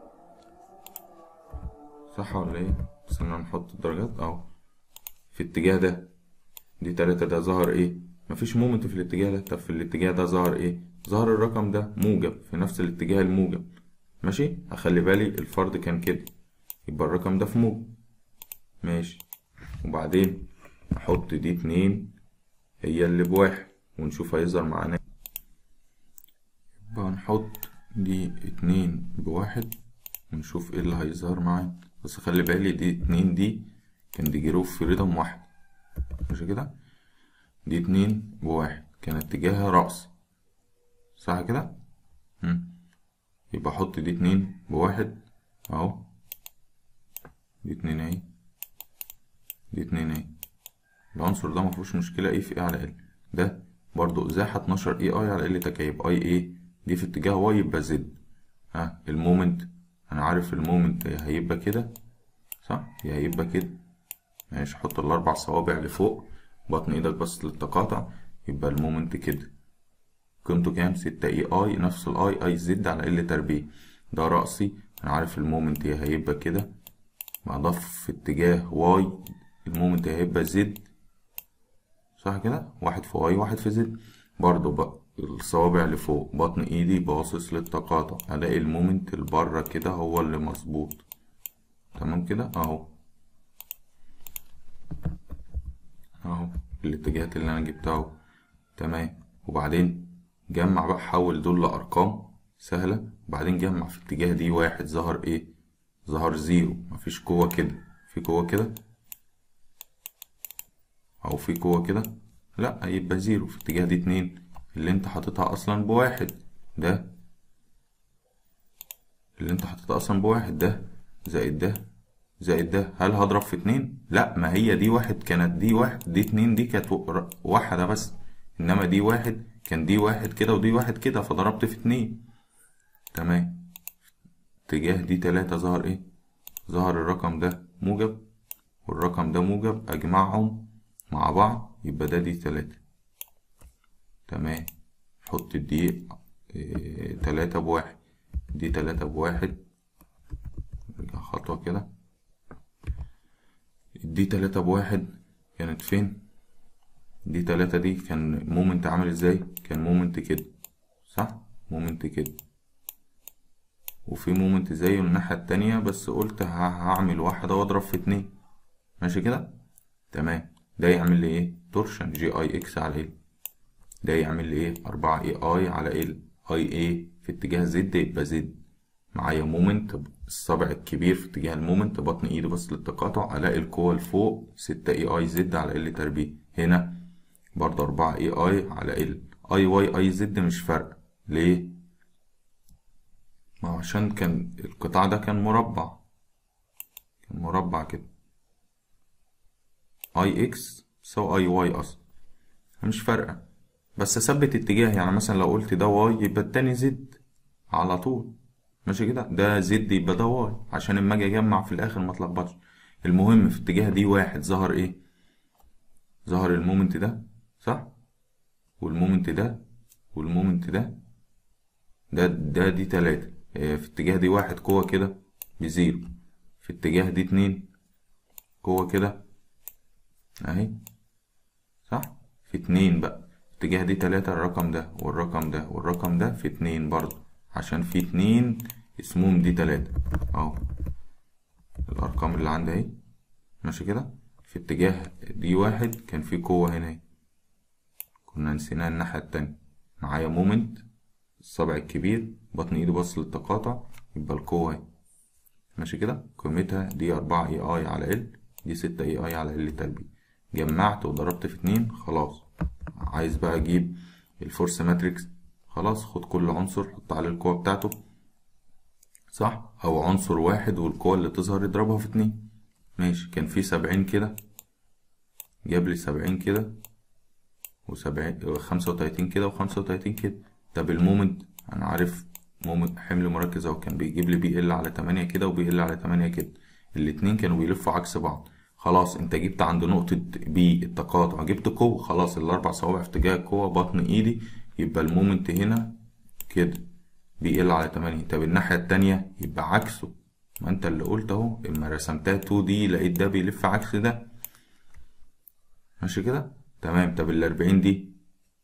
صح ولا ايه؟ استنى نحط الدرجات اهو في الاتجاه ده دي تلاتة ده ظهر ايه؟ مفيش مومنت في الاتجاه ده طب في الاتجاه ده ظهر ايه؟ ظهر الرقم ده موجب في نفس الاتجاه الموجب ماشي؟ هخلي بالي الفرض كان كده يبقى الرقم ده في موجب ماشي وبعدين احط دي اتنين هي اللي بواحد ونشوف هيظهر معانا يبقى نحط دي اتنين بواحد ونشوف ايه اللي هيظهر معانا بس خلي بالي دي اتنين دي كان دي جروب في ريدم واحد ماشي كده دي اتنين بواحد كان اتجاهها رأس صح كده مم. يبقى احط دي اتنين بواحد اهو دي اتنين اهي دي اتنين اهي العنصر ده مفيهوش مشكلة ايه في ايه على ال ده برضو ازاحة 12 اي اي على ال تكعيب اي ايه دي في اتجاه واي يبقى زد ها المومنت انا عارف المومنت يا هيبقى كده صح يا هيبقى كده ماشي حط الاربع صوابع لفوق بطن ايدك بس للتقاطع يبقى المومنت كده قيمته كام ستة اي اي نفس الاي اي زد على ال تربيع ده رأسي انا عارف المومنت يا هيبقى كده أضاف في اتجاه واي المومنت هيبقى زد صح كده واحد في واي واحد في زد برضو بقى الصوابع اللي فوق بطن ايدي باصص للتقاطع الاقي المومنت البره كده هو اللي مظبوط تمام كده اهو اهو الاتجاهات اللي انا جبتها اهو تمام وبعدين جمع بقى حول دول لارقام سهله وبعدين جمع في اتجاه دي واحد ظهر ايه ظهر زيرو مفيش قوه كده في قوه كده او في قوه كده لا يبقى زيرو في اتجاه دي اتنين اللي انت حاططها اصلا بواحد ده اللي انت حاططها اصلا بواحد ده زائد ده زائد ده هل هضرب في اتنين لا ما هي دي واحد كانت دي واحد دي اتنين دي كانت واحدة بس انما دي واحد كان دي واحد كده ودي واحد كده فضربت في اتنين تمام اتجاه دي تلاتة ظهر ايه ظهر الرقم ده موجب والرقم ده موجب اجمعهم مع بعض يبقى ده دي تلاتة تمام حط دي اه تلاتة بواحد دي تلاتة بواحد نرجع خطوة كده دي تلاتة بواحد كانت فين دي تلاتة دي كان مومنت عامل ازاي كان مومنت كده صح مومنت كده وفي مومنت زيه الناحية التانية بس قلت هعمل واحدة واضرب في اتنين ماشي كده تمام ده يعمل لي ايه تورشن جي اي اكس على ال ده يعمل لي ايه أربعة اي اي على ال اي ايه في اتجاه زد يبقى زد معايا مومنت الصابع الكبير في اتجاه المومنت بطن ايده بس للتقاطع الاقي القوة لفوق ستة اي اي زد على ال تربيع هنا برضه أربعة اي اي على ال اي واي اي زد مش فارقة ليه؟ ما عشان كان القطاع ده كان مربع كان مربع كده اي اكس سو اي واي اصلا مش فارقة بس اثبت اتجاه يعني مثلا لو قلت ده واي يبقى التاني زد على طول ماشي كده ده زد يبقى ده واي عشان اما اجي اجمع في الاخر ما اتلخبطش المهم في اتجاه دي واحد ظهر ايه ظهر المومنت ده صح والمومنت ده والمومنت ده ده ده دي تلاتة في اتجاه دي واحد قوة كده بزيرو في اتجاه دي اتنين قوة كده اهي صح في اتنين بقى في اتجاه دي تلاتة الرقم ده والرقم ده والرقم ده في اتنين برضه عشان في اتنين اسمهم دي تلاتة اهو الارقام اللي عندي اهي ماشي كده في اتجاه دي واحد كان في قوة هنا كنا نسيناها الناحية التانية معايا مومنت الصبع الكبير بطن ايده بص للتقاطع يبقى القوة اهي ماشي كده قيمتها دي أربعة اي اي على ال دي ستة اي اي على ال تربيع جمعت وضربت في اتنين خلاص عايز بقى اجيب الفورس ماتريكس خلاص خد كل عنصر حط عليه القوة بتاعته صح او عنصر واحد والقوة اللي تظهر اضربها في اتنين ماشي كان في سبعين كده جاب لي سبعين كده وسبعين خمسة وتلاتين كده وخمسة وتلاتين كده طب المومنت انا عارف مومنت حمل مركز اهو كان بيجيب لي بي ال على تمانية كده وبي ال على تمانية كده الاتنين كانوا بيلفوا عكس بعض خلاص انت جبت عند نقطة بي التقاطع جبت قوة خلاص الاربع صوابع في اتجاه القوة بطن ايدي يبقى المومنت هنا كده بي ال على تمانية طب الناحية التانية يبقى عكسه ما انت اللي قلت اهو اما رسمتها 2 دي لقيت ده بيلف عكس ده ماشي كده تمام طب الأربعين دي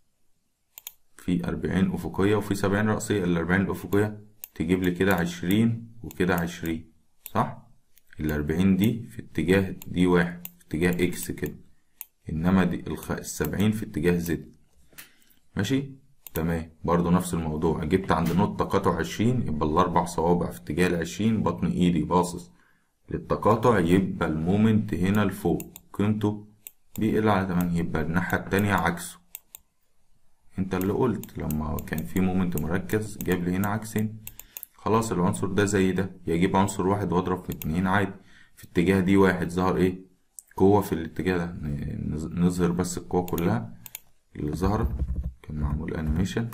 في أربعين أفقية وفي سبعين رأسية الأربعين الأفقية تجيب لي كده عشرين وكده عشرين صح الأربعين دي في اتجاه دي واحد في اتجاه إكس كده إنما دي الخ... السبعين في اتجاه زد ماشي تمام برضو نفس الموضوع جبت عند نقطة تقاطع عشرين يبقى الأربع صوابع في اتجاه العشرين بطن إيدي باصص للتقاطع يبقى المومنت هنا لفوق قيمته بي ال على تمانية يبقى الناحية التانية عكسه انت اللي قلت لما كان في مومنت مركز جاب لي هنا عكسين خلاص العنصر ده زي ده يجيب عنصر واحد واضرب في اتنين عادي في اتجاه دي واحد ظهر ايه قوة في الاتجاه ده نظهر بس القوة كلها اللي ظهرت كان معمول انيميشن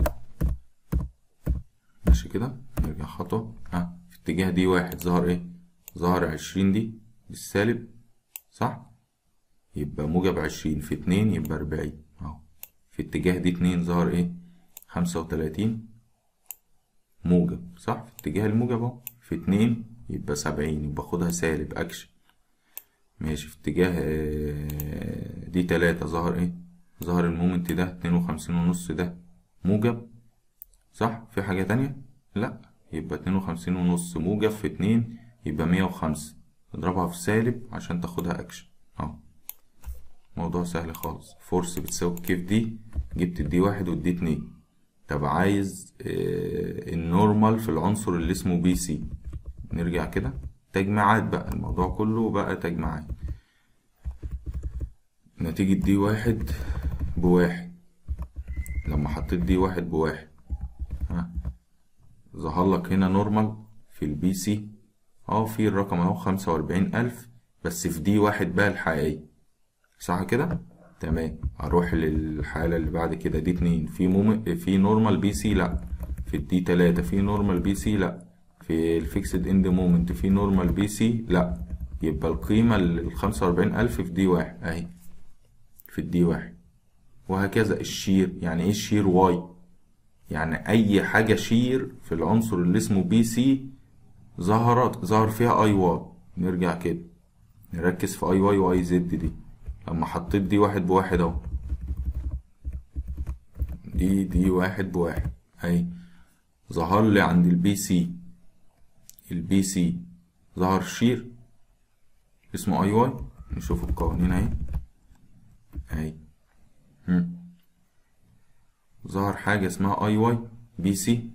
ماشي كده نرجع خطوة ها في اتجاه دي واحد ظهر ايه ظهر عشرين دي بالسالب صح يبقى موجب عشرين في اتنين يبقى أربعين اهو في اتجاه دي اتنين ظهر ايه خمسة وتلاتين موجب صح في اتجاه الموجب اهو في اتنين يبقى سبعين يبقى خدها سالب اكشن ماشي في اتجاه آه، دي تلاتة ظهر ايه ظهر المومنت ده اتنين وخمسين ونص ده موجب صح في حاجة تانية لا يبقى اتنين وخمسين ونص موجب في اتنين يبقى مية وخمسة اضربها في سالب عشان تاخدها اكشن اهو موضوع سهل خالص فورس بتساوي كيف دي جبت الدي واحد والدي اتنين طب عايز آه، النورمال في العنصر اللي اسمه بي سي نرجع كده تجميعات بقى الموضوع كله بقى تجميعات نتيجة دي واحد بواحد لما حطيت دي واحد بواحد ها ظهر لك هنا نورمال في البي سي اه في الرقم اهو خمسة وأربعين ألف بس في دي واحد بقى الحقيقي صح كده تمام اروح للحالة اللي بعد كده دي اتنين في موم... في نورمال بي سي لا في الدي تلاتة في نورمال بي سي لا في الفيكسد اند مومنت في نورمال بي سي لا يبقى القيمة الخمسة وأربعين ألف في دي واحد أهي في الدي واحد وهكذا الشير يعني ايه الشير واي يعني أي حاجة شير في العنصر اللي اسمه بي سي ظهرت ظهر فيها اي واي نرجع كده نركز في اي واي واي زد دي لما حطيت دي واحد بواحد اهو دي دي واحد بواحد اهي ظهر لي عند البي سي البي سي ظهر شير اسمه اي واي نشوف القوانين اهي اهي هم. ظهر حاجة اسمها اي واي بي سي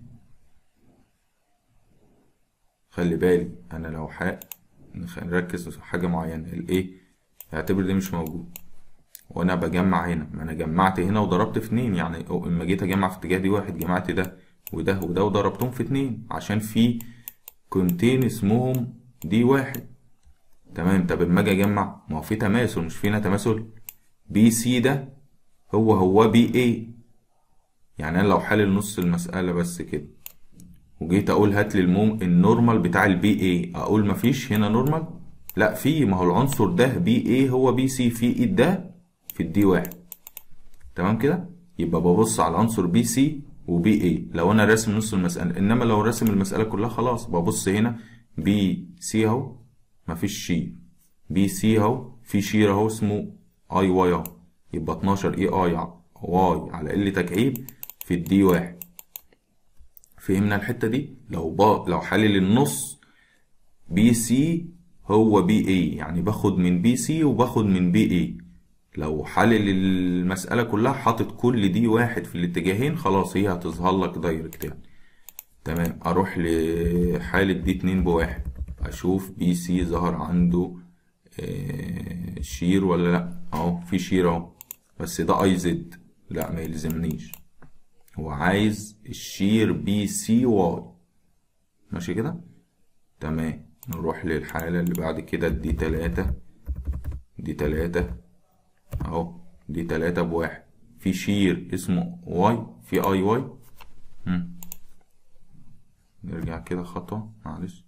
خلي بالي انا لو حق نركز في حاجة معينة الايه اعتبر ده مش موجود وانا بجمع هنا ما انا جمعت هنا وضربت في اتنين يعني أو اما جيت اجمع في اتجاه دي واحد جمعت ده وده وده وضربتهم في اتنين عشان في قيمتين اسمهم دي واحد تمام طب اما اجي اجمع ما هو في تماثل مش فينا تماثل بي سي ده هو هو بي اي يعني انا لو حلل نص المسألة بس كده وجيت اقول هات لي الموم النورمال بتاع البي اي اقول مفيش هنا نورمال لا في ما هو العنصر ده بي اي هو بي سي في ايد ده في الدي واحد تمام كده يبقى ببص على العنصر بي سي وبي اي لو انا راسم نص المسألة انما لو راسم المسألة كلها خلاص ببص هنا بي سي اهو مفيش شير بي سي اهو في شير اهو اسمه اي واي اهو يبقى 12 اي اي واي على ال تكعيب في الدي واحد فهمنا الحتة دي لو با لو حلل النص بي سي هو بي اي يعني باخد من بي سي وباخد من بي اي لو حلل المسألة كلها حاطط كل دي واحد في الاتجاهين خلاص هي هتظهر لك دايركت يعني تمام اروح لحالة دي اتنين بواحد اشوف بي سي ظهر عنده آه، شير ولا لا اهو في شير اهو بس ده اي زد لا ما يلزمنيش هو عايز الشير بي سي واي ماشي كده تمام نروح للحالة اللي بعد كده دي تلاتة دي تلاتة اهو دي تلاتة بواحد في شير اسمه واي في اي واي مم. نرجع كده خطوة معلش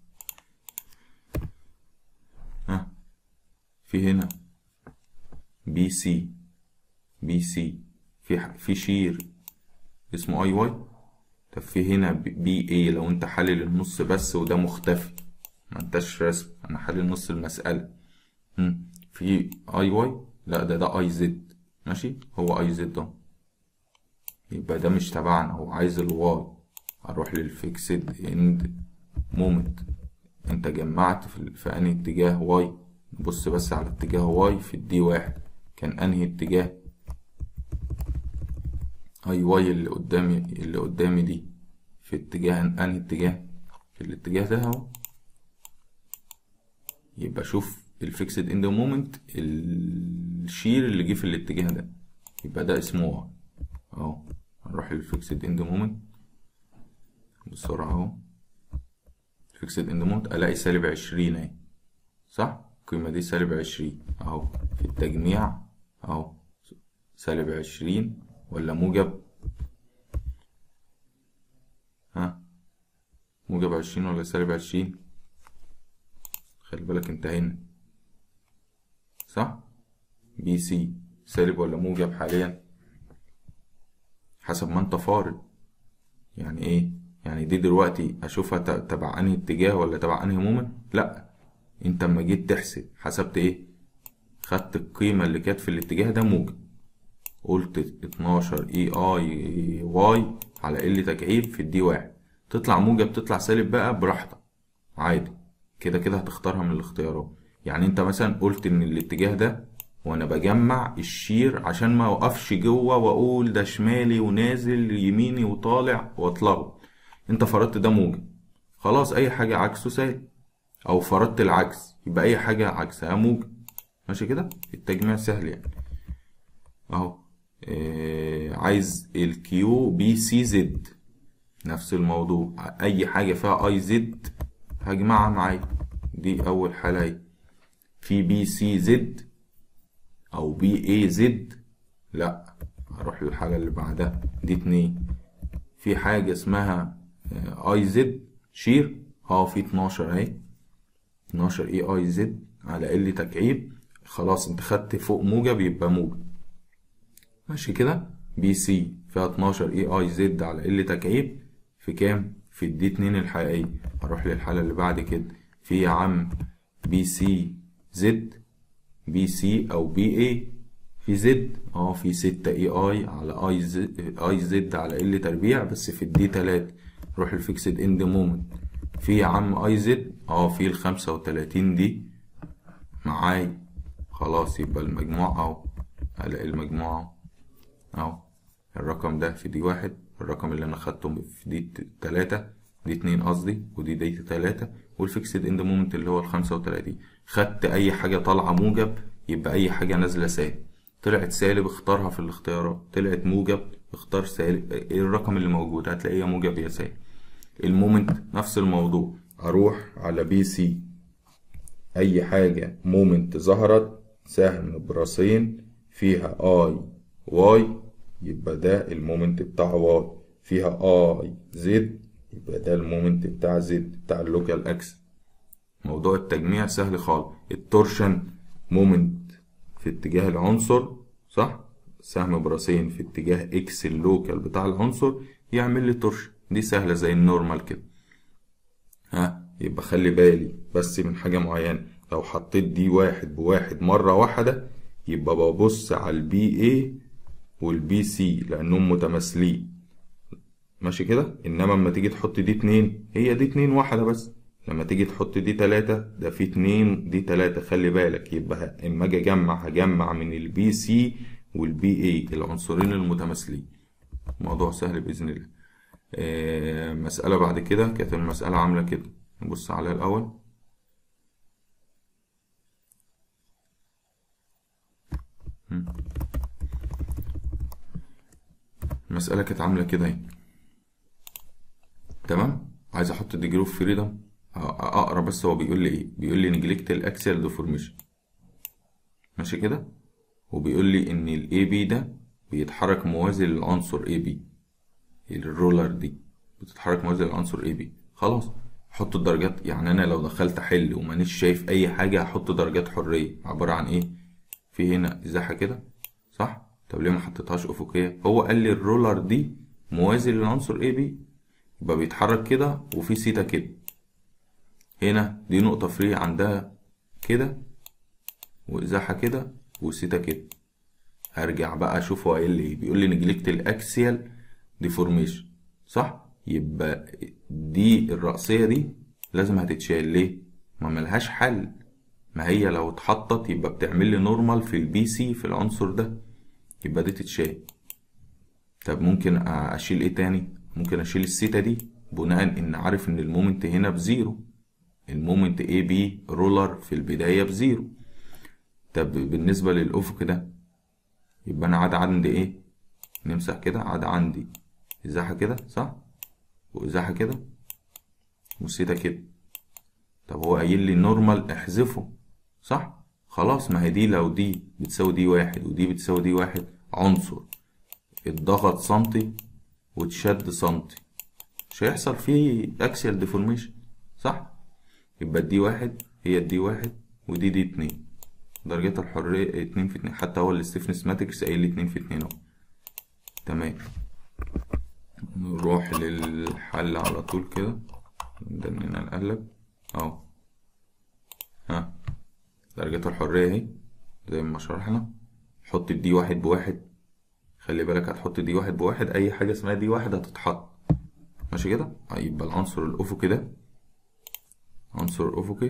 ها في هنا بي سي بي سي في ح- في شير اسمه اي واي طب في هنا بي اي لو انت حلل النص بس وده مختفي ما انتش رسم انا حلل نص المسألة مم. في اي واي لا ده ده اي زد ماشي هو اي زد اهو يبقى ده مش تبعنا هو عايز الواي اروح للفيكسد اند مومنت انت جمعت في, في انهي اتجاه واي بص بس على اتجاه واي في الدي واحد كان انهي اتجاه اي واي اللي قدامي اللي قدامي دي في اتجاه انهي اتجاه في الاتجاه ده اهو يبقى شوف الفيكسد اند مومنت الشير اللي جه في الاتجاه ده يبقى ده اسمه واي اهو هنروح للفيكسد اند مومنت بسرعة اهو فيكسد اند مومنت الاقي سالب عشرين اهي صح القيمة دي سالب عشرين اهو في التجميع اهو سالب عشرين ولا موجب ها موجب عشرين ولا سالب عشرين خلي بالك انت هنا صح بي سي سالب ولا موجب حاليا حسب ما انت فارض يعني ايه يعني دي دلوقتي اشوفها ت- تبع انهي اتجاه ولا تبع انهي مومنت لا انت اما جيت تحسب حسبت ايه خدت القيمة اللي كانت في الاتجاه ده موجب قلت 12 اي اي واي على ال تكعيب في الدي واحد تطلع موجب تطلع سالب بقى براحتك عادي كده كده هتختارها من الاختيارات يعني انت مثلا قلت ان الاتجاه ده وانا بجمع الشير عشان ما اوقفش جوه واقول ده شمالي ونازل يميني وطالع واتلخبط انت فرضت ده موجب خلاص اي حاجة عكسه سالب او فرضت العكس يبقى اي حاجة عكسها موجب ماشي كده التجميع سهل يعني اهو آه عايز الكيو بي سي زد نفس الموضوع اي حاجة فيها اي زد هجمعها معايا دي اول حالة اهي في بي سي زد او بي اي زد لا هروح للحاجة اللي بعدها دي اتنين في حاجة اسمها اي زد شير اه في 12 اهي 12 اي اي زد على ال تكعيب خلاص انت خدت فوق موجب يبقى موجب ماشي كده بي سي فيها 12 اي اي زد على ال تكعيب في كام في الدي 2 الحقيقية اروح للحالة اللي بعد كده في يا عم بي سي زد بي سي او بي اي في زد اه في 6 اي اي على اي زد اي زد على ال تربيع بس في الدي 3 روح الفيكسد اند مومنت في يا عم اي زد اه في ال 35 دي معاي خلاص يبقى المجموع اهو الاقي المجموع اهو اهو الرقم ده في دي واحد الرقم اللي انا خدته في دي تلاتة دي اتنين قصدي ودي دي تلاتة والفيكسد اند مومنت اللي هو الخمسة وتلاتين خدت اي حاجة طالعة موجب يبقى اي حاجة نازلة سالب طلعت سالب اختارها في الاختيارات طلعت موجب اختار سالب ايه الرقم اللي موجود هتلاقيه موجب يا سالب المومنت نفس الموضوع اروح على بي سي اي حاجة مومنت ظهرت سهم براسين فيها اي واي يبقى ده المومنت بتاع واي فيها اي زد يبقى ده المومنت بتاع زد بتاع اللوكال اكس موضوع التجميع سهل خالص التورشن مومنت في اتجاه العنصر صح سهم براسين في اتجاه اكس اللوكال بتاع العنصر يعمل لي تورشن دي سهلة زي النورمال كده ها يبقى خلي بالي بس من حاجة معينة لو حطيت دي واحد بواحد مرة واحدة يبقى ببص على البي اي والبي سي لأنهم متماثلين ماشي كده انما لما تيجي تحط دي اتنين هي دي اتنين واحدة بس لما تيجي تحط دي تلاتة ده في اتنين دي تلاتة خلي بالك يبقى اما اجي اجمع هجمع من البي سي والبي اي العنصرين المتماثلين موضوع سهل بإذن الله آه مسألة بعد كده كانت المسألة عاملة كده نبص عليها الأول المسألة كانت عاملة كده اهي تمام عايز احط ديجري اوف فريدم اقرا بس هو بيقول لي ايه بيقول لي نجلكت الاكسيال ديفورميشن ماشي كده وبيقول لي ان الاي بي ده بيتحرك موازي للعنصر اي بي الرولر دي بتتحرك موازي للعنصر اي بي خلاص حط الدرجات يعني انا لو دخلت احل ومانيش شايف اي حاجه هحط درجات حريه عباره عن ايه في هنا ازاحه كده صح طب ليه ما حطيتهاش افقيه هو قال لي الرولر دي موازي للعنصر اي بي يبقى بيتحرك كده وفي سيتا كده هنا دي نقطة فري عندها كده وإزاحة كده وسيتا كده هرجع بقى أشوف هو قايل لي إيه بيقول لي نجلكت الأكسيال ديفورميشن صح يبقى دي الرأسية دي لازم هتتشال ليه ما ملهاش حل ما هي لو اتحطت يبقى بتعمل لي نورمال في البي سي في العنصر ده يبقى دي تتشال طب ممكن اشيل ايه تاني ممكن اشيل السيتا دي بناء ان عارف ان المومنت هنا بزيرو المومنت اي بي رولر في البداية بزيرو طب بالنسبة للأفق ده يبقى أنا عاد عندي إيه نمسح كده عاد عندي إزاحة كده صح وإزاحة كده والسيتا كده طب هو قايل لي النورمال احذفه صح خلاص ما هي دي لو دي بتساوي دي واحد ودي بتساوي دي واحد عنصر اتضغط سنتي واتشد سنتي مش هيحصل فيه اكسيال ديفورميشن صح يبقى دي واحد هي دي واحد ودي دي اتنين درجات الحرية اتنين في اتنين حتى هو الستيفنس ماتريكس قايل لي اتنين في اتنين اهو تمام نروح للحل على طول كده ندننا نقلب اهو ها درجات الحرية اهي زي ما شرحنا حط الدي واحد بواحد خلي بالك هتحط دي واحد بواحد اي حاجة اسمها دي واحد هتتحط ماشي كده يبقى العنصر الافقي ده عنصر افقي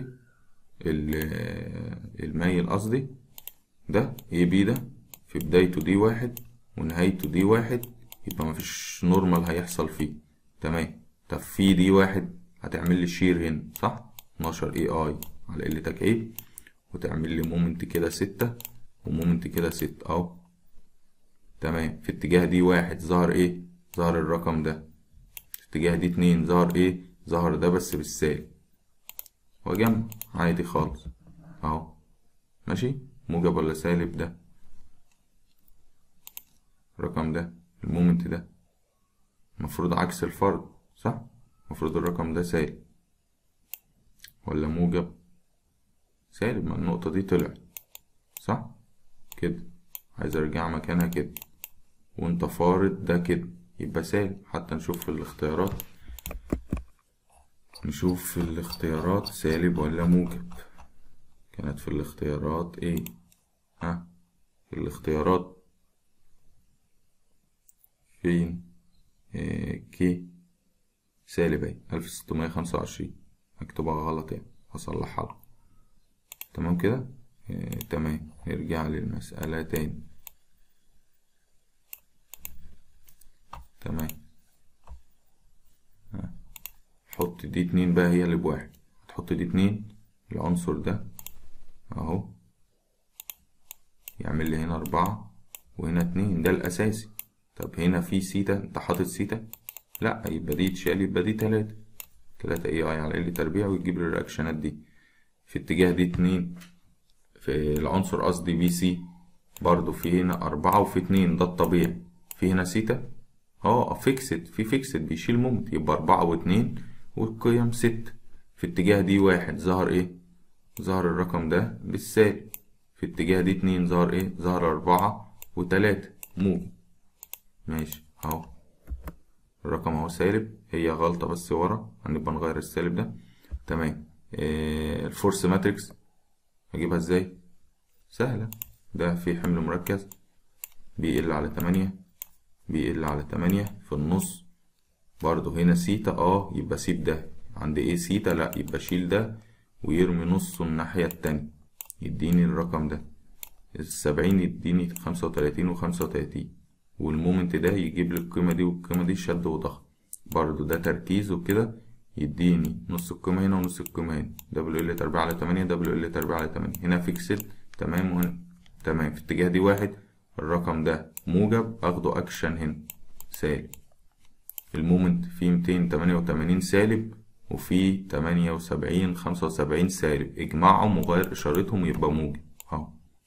ال- المايل قصدي ده اي بي ده في بدايته دي واحد ونهايته دي واحد يبقى مفيش نورمال هيحصل فيه تمام طب في دي واحد هتعمل لي شير هنا صح 12 اي اي على ال تكعيب وتعمل لي مومنت كده ستة ومومنت كده ستة اهو تمام في اتجاه دي واحد ظهر ايه ظهر الرقم ده في اتجاه دي اتنين ظهر ايه ظهر ده بس بالسالب واجمع عادي خالص اهو ماشي موجب ولا سالب ده الرقم ده المومنت ده المفروض عكس الفرض صح المفروض الرقم ده سالب ولا موجب سالب ما النقطة دي طلعت صح كده عايز ارجع مكانها كده وانت فارض ده كده يبقى سالب حتى نشوف في الاختيارات نشوف في الاختيارات سالب ولا موجب كانت في الاختيارات ايه ها في الاختيارات فين إيه كي سالب اهي ألف ستمية خمسة وعشرين مكتوبة غلط يعني هصلحها لكم تمام كده إيه تمام نرجع للمسألة تاني تمام ها. حط دي اتنين بقى هي اللي بواحد هتحط دي اتنين العنصر ده اهو يعمل لي هنا أربعة وهنا اتنين ده الأساسي طب هنا في سيتا انت حاطط سيتا لا يبقى دي تشال يبقى دي تلاتة تلاتة اي اي على ال تربيع وتجيب لي الرياكشنات دي في اتجاه دي اتنين في العنصر قصدي بي سي برضو في هنا أربعة وفي اتنين ده الطبيعي في هنا سيتا اه فيكسد في فيكسد بيشيل مومنت يبقى أربعة واتنين والقيم ستة في اتجاه دي واحد ظهر ايه ظهر الرقم ده بالسالب في اتجاه دي اتنين ظهر ايه ظهر أربعة وتلاتة موجب ماشي اهو الرقم اهو سالب هي غلطة بس ورا هنبقى نغير السالب ده تمام إيه الفورس ماتريكس اجيبها ازاي سهلة ده في حمل مركز بيقل على تمانية بيقل على تمانية في النص برضو هنا سيتا اه يبقى سيب ده عند ايه سيتا لا يبقى شيل ده ويرمي نصه الناحية التانية يديني الرقم ده السبعين يديني خمسة وتلاتين وخمسة وتلاتين والمومنت ده يجيب لي القيمة دي والقيمة دي شد وضغط برضو ده تركيز وكده يديني نص القيمة هنا ونص القيمة هنا دبليو ال تربيع على تمانية دبليو ال تربيع على تمانية هنا فيكسد تمام وهنا تمام في اتجاه دي واحد الرقم ده موجب اخده اكشن هنا سالب المومنت فيه ميتين تمانية وتمانين سالب وفي تمانية وسبعين خمسة وسبعين سالب اجمعهم وغير اشارتهم يبقى موجب اهو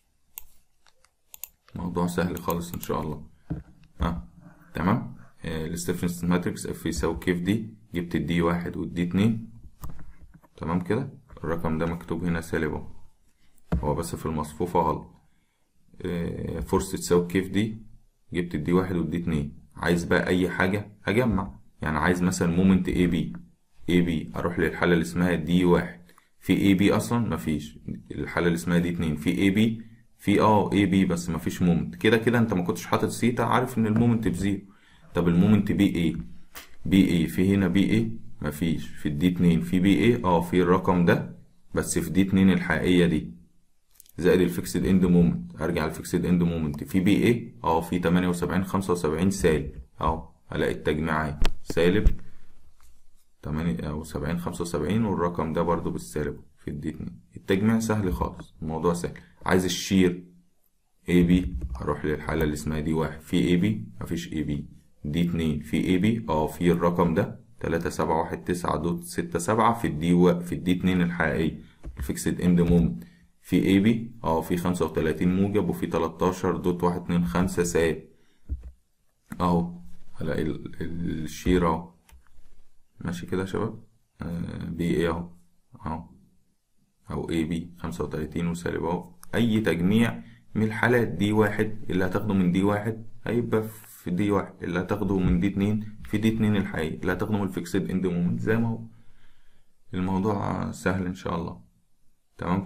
موضوع سهل خالص ان شاء الله ها تمام آه الستيفنس ماتريكس اف يساوي كيف دي جبت الدي واحد والدي اتنين تمام كده الرقم ده مكتوب هنا سالب اهو هو بس في المصفوفة غلط آه فورس تساوي كيف دي جبت الدي واحد والدي اتنين عايز بقى اي حاجة هجمع يعني عايز مثلا مومنت اي بي اي بي اروح للحالة اللي اسمها دي واحد في اي بي اصلا مفيش الحالة اللي اسمها دي اتنين في اي بي في اه اي بي بس مفيش مومنت كده كده انت ما كنتش حاطط سيتا عارف ان المومنت بزيرو طب المومنت بي ايه بي ايه في هنا بي ايه مفيش في الدي اتنين في بي ايه اه في الرقم ده بس في دي اتنين الحقيقية دي زائد الفيكسد اند مومنت ارجع الفيكسد اند مومنت في بي ايه اه في تمانية وسبعين خمسة وسبعين سالب اهو هلاقي التجميع اهي سالب تمانية وسبعين خمسة وسبعين والرقم ده برضو بالسالب في الدي اتنين التجميع سهل خالص الموضوع سهل عايز الشير اي بي هروح للحالة اللي اسمها دي واحد في اي بي مفيش اي بي دي اتنين في اي بي اه في الرقم ده تلاتة سبعة واحد تسعة دوت ستة سبعة في الدي و... في الدي اتنين الحقيقية الفيكسد اند مومنت في اي بي اه في خمسة وتلاتين موجب وفي تلاتاشر دوت واحد اتنين خمسة سالب اهو هلاقي ال- ال- الشير اهو ماشي كده يا شباب آه بي ايه اهو اهو او اي بي خمسة وتلاتين وسالب اهو اي تجميع من الحالات دي واحد اللي هتاخده من دي واحد هيبقى في دي واحد اللي هتاخده من دي اتنين في دي اتنين الحقيقي اللي هتاخده من الفيكسد اند مومنت زي ما هو الموضوع سهل ان شاء الله تمام كده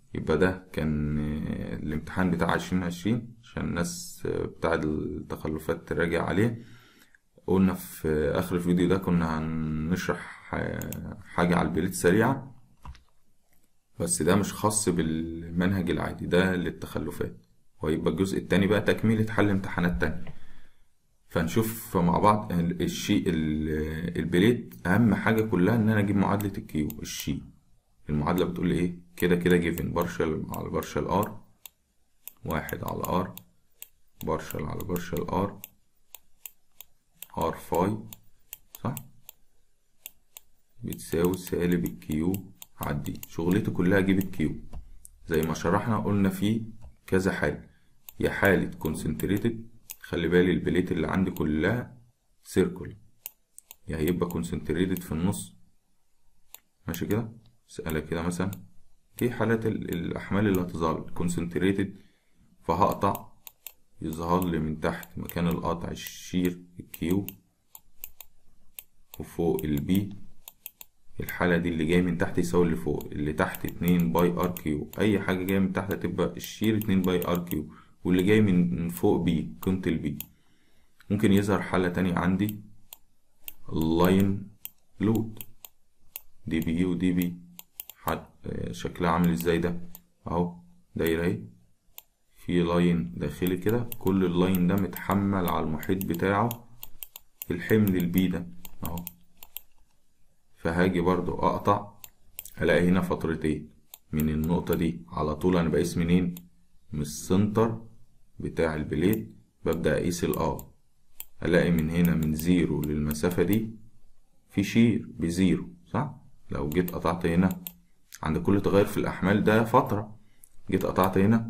يبقى ده كان آه، الامتحان بتاع عشرين عشرين عشان الناس آه، بتاع التخلفات تراجع عليه قلنا في آخر الفيديو ده كنا هنشرح آه، حاجة على البليت سريعة بس ده مش خاص بالمنهج العادي ده للتخلفات ويبقى الجزء التاني بقى تكملة حل امتحانات تانية فنشوف مع بعض ال- الشيء ال- البليت أهم حاجة كلها إن أنا أجيب معادلة الكيو الشي المعادلة بتقول لي إيه كده كده جيفن بارشل على بارشل ار واحد على ار بارشل على بارشل ار ار فاي صح بتساوي سالب الكيو على الدي شغلتي كلها اجيب الكيو زي ما شرحنا قلنا في كذا حالة يا حالة كونسنتريتد خلي بالي البليت اللي عندي كلها سيركل يا هيبقى كونسنتريتد في النص ماشي كده اسألك كده مثلا ايه حالات ال- الأحمال اللي هتظهر كونسنتريتد فهقطع يظهر لي من تحت مكان القطع الشير الكيو وفوق البي الحالة دي اللي جاي من تحت يساوي اللي فوق اللي تحت اتنين باي ار كيو أي حاجة جاية من تحت هتبقى الشير اتنين باي ار كيو واللي جاي من من فوق بي قيمة البي ممكن يظهر حالة تانية عندي اللاين لود دي بي ودي بي حد آه، شكلها عامل ازاي ده اهو دايرة اهي في لاين داخلي كده كل اللاين ده متحمل على المحيط بتاعه الحمل البي ده اهو فهاجي برضو اقطع الاقي هنا فترتين من النقطة دي على طول انا بقيس منين من السنتر بتاع البليد ببدأ اقيس الار الاقي من هنا من زيرو للمسافة دي في شير بزيرو صح لو جيت قطعت هنا عند كل تغير في الأحمال ده فترة جيت قطعت هنا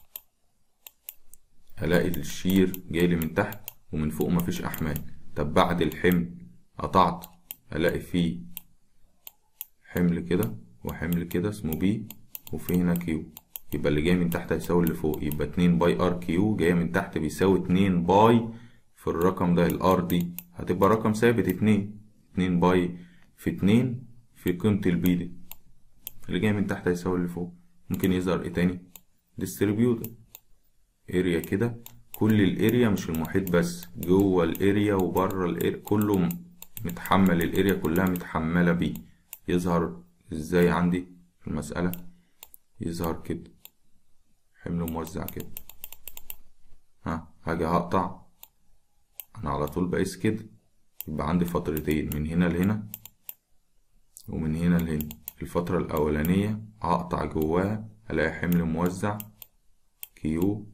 هلاقي الشير جايلي من تحت ومن فوق مفيش أحمال طب بعد الحمل قطعت هلاقي فيه حمل كده وحمل كده اسمه بي وفي هنا كيو يبقى اللي جاي من تحت هيساوي اللي فوق يبقى اتنين باي ار كيو جاية من تحت بيساوي اتنين باي في الرقم ده الار دي هتبقى رقم ثابت اتنين اتنين باي في اتنين في قيمة البي دي اللي جاي من تحت هيساوي اللي فوق ممكن يظهر ايه تاني ديستريبيوتد اريا كده كل الاريا مش المحيط بس جوه الاريا وبره الاريا كله م- متحمل الاريا كلها متحملة بيه يظهر ازاي عندي في المسألة يظهر كده حمل موزع كده ها هاجي هقطع انا على طول بقيس كده يبقى عندي فترتين من هنا لهنا ومن هنا لهنا الفترة الأولانية هقطع جواها هلاقي حمل موزع كيو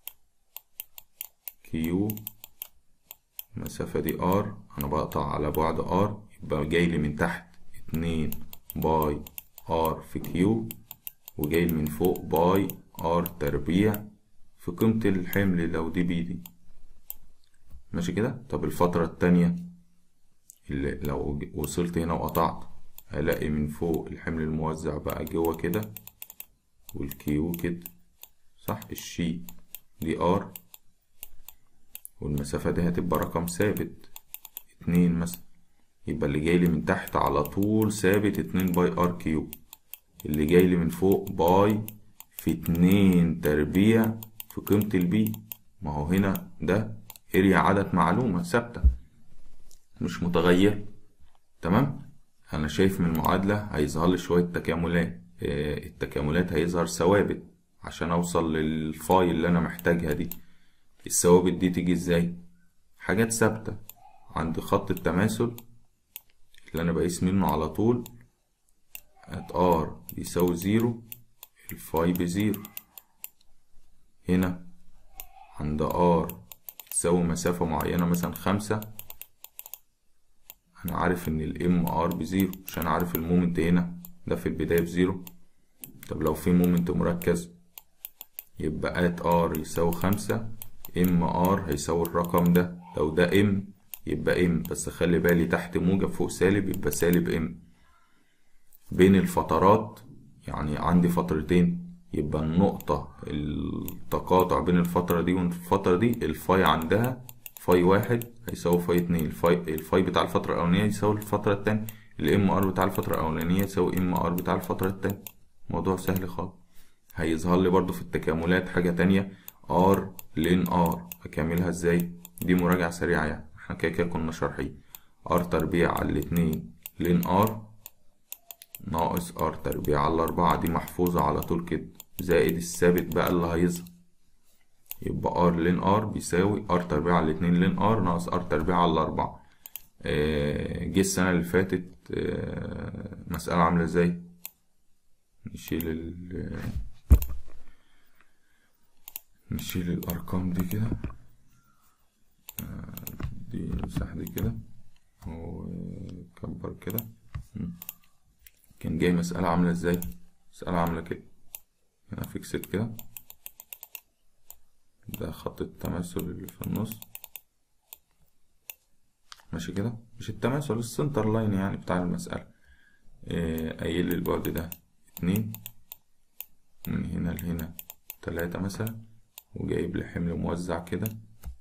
كيو المسافة دي ار أنا بقطع على بعد ار يبقى جايلي من تحت اتنين باي ار في كيو وجاي من فوق باي ار تربيع في قيمة الحمل لو دي بي دي ماشي كده طب الفترة التانية اللي لو ج- وصلت هنا وقطعت هلاقي من فوق الحمل الموزع بقى جوه كده والكيو كده صح الشي دي ار والمسافة دي هتبقى رقم ثابت اتنين مثلا يبقى اللي جايلي من تحت على طول ثابت اتنين باي ار كيو اللي جايلي من فوق باي في اتنين تربيع في قيمة البي ما هو هنا ده اريا عدد معلومة ثابتة مش متغير تمام انا شايف من المعادلة هيظهر لي شوية تكاملات آه، التكاملات هيظهر ثوابت عشان اوصل للفاي اللي انا محتاجها دي الثوابت دي تيجي ازاي حاجات ثابتة عند خط التماثل اللي انا بقيس منه على طول ات ار بيساوي زيرو الفاي بزيرو هنا عند ار تساوي مسافة معينة مثلا خمسة أنا عارف إن الام ار بزيرو عشان عارف المومنت هنا ده في البداية بزيرو طب لو في مومنت مركز يبقى ات ار يساوي خمسة ام ار هيساوي الرقم ده لو ده ام يبقى ام بس خلي بالي تحت موجب فوق سالب يبقى سالب ام بين الفترات يعني عندي فترتين يبقى النقطة التقاطع بين الفترة دي والفترة دي الفاي عندها فاي واحد هيساوي فاي اتنين الفاي, الفاي بتاع الفترة الأولانية يساوي الفترة التانية الام ار بتاع الفترة الأولانية يساوي ام ار بتاع الفترة التانية موضوع سهل خالص هيظهر لي برضو في التكاملات حاجة تانية ار لين ار اكملها ازاي دي مراجعة سريعة يعني احنا كده كده كنا شارحين ار تربيع على الاتنين لين ار ناقص ار تربيع على الأربعة دي محفوظة على طول كده زائد الثابت بقى اللي هيظهر يبقى ار لين ار بيساوي ار تربيع على الاتنين لين ار ناقص ار تربيع على الأربعة آه، جه السنة اللي فاتت آه، مسألة عاملة ازاي نشيل ال نشيل الأرقام دي كده آه، دي مسح دي كده وكبر كده مم. كان جاي مسألة عاملة ازاي مسألة عاملة كده هنا فيكسد كده ده خط التماثل اللي في النص ماشي كده مش التماثل السنتر لاين يعني بتاع المسألة آه، قايل لي البعد ده اتنين من هنا لهنا تلاتة مثلا وجايب لي حمل موزع كده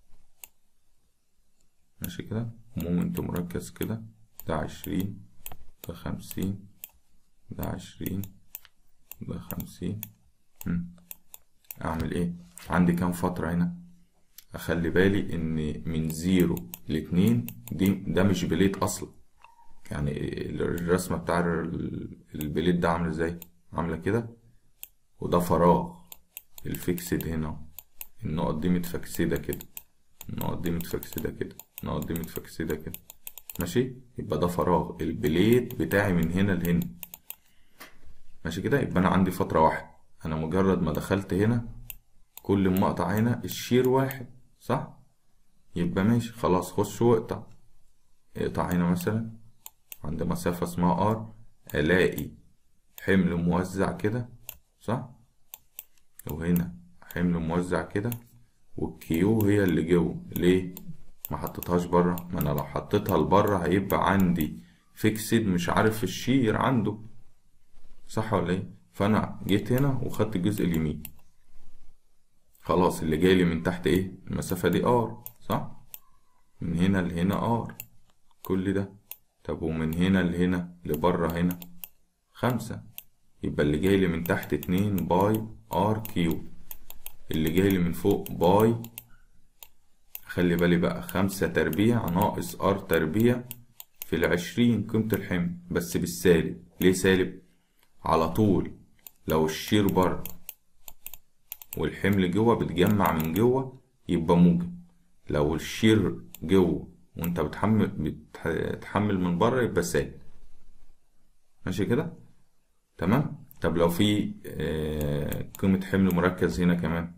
ماشي كده مومنت مركز كده ده عشرين ده خمسين ده عشرين ده خمسين مم. اعمل ايه عندي كام فترة هنا اخلي بالي ان من زيرو لاتنين دي ده مش بليت اصلا يعني الرسمة بتاع ال- البليت ده عامل ازاي عاملة كده وده فراغ الفيكسد هنا النقط دي متفكسدة كده النقط دي متفكسدة كده النقط دي متفكسدة كده ماشي يبقى ده فراغ البليت بتاعي من هنا لهنا ماشي كده يبقى انا عندي فترة واحدة انا مجرد ما دخلت هنا كل مقطع هنا الشير واحد صح يبقى ماشي خلاص خش واقطع اقطع هنا مثلا عند مسافة اسمها ار الاقي حمل موزع كده صح وهنا حمل موزع كده والكيو هي اللي جوه ليه ما حطيتهاش بره ما انا لو حطيتها لبره هيبقى عندي فيكسد مش عارف الشير عنده صح ولا ايه فانا جيت هنا وخدت الجزء اليمين خلاص اللي جاي لي من تحت ايه المسافة دي ار صح من هنا لهنا ار كل ده طب ومن هنا لهنا لبره هنا خمسة يبقى اللي جاي لي من تحت اتنين باي ار كيو اللي جاي لي من فوق باي خلي بالي بقى خمسة تربيع ناقص ار تربيع في العشرين قيمة الحمل بس بالسالب ليه سالب على طول لو الشير بره والحمل جوه بتجمع من جوه يبقى موجب لو الشير جوه وانت بتحمل بتحمل من بره يبقى سالب ماشي كده تمام طب لو في آه، قيمة حمل مركز هنا كمان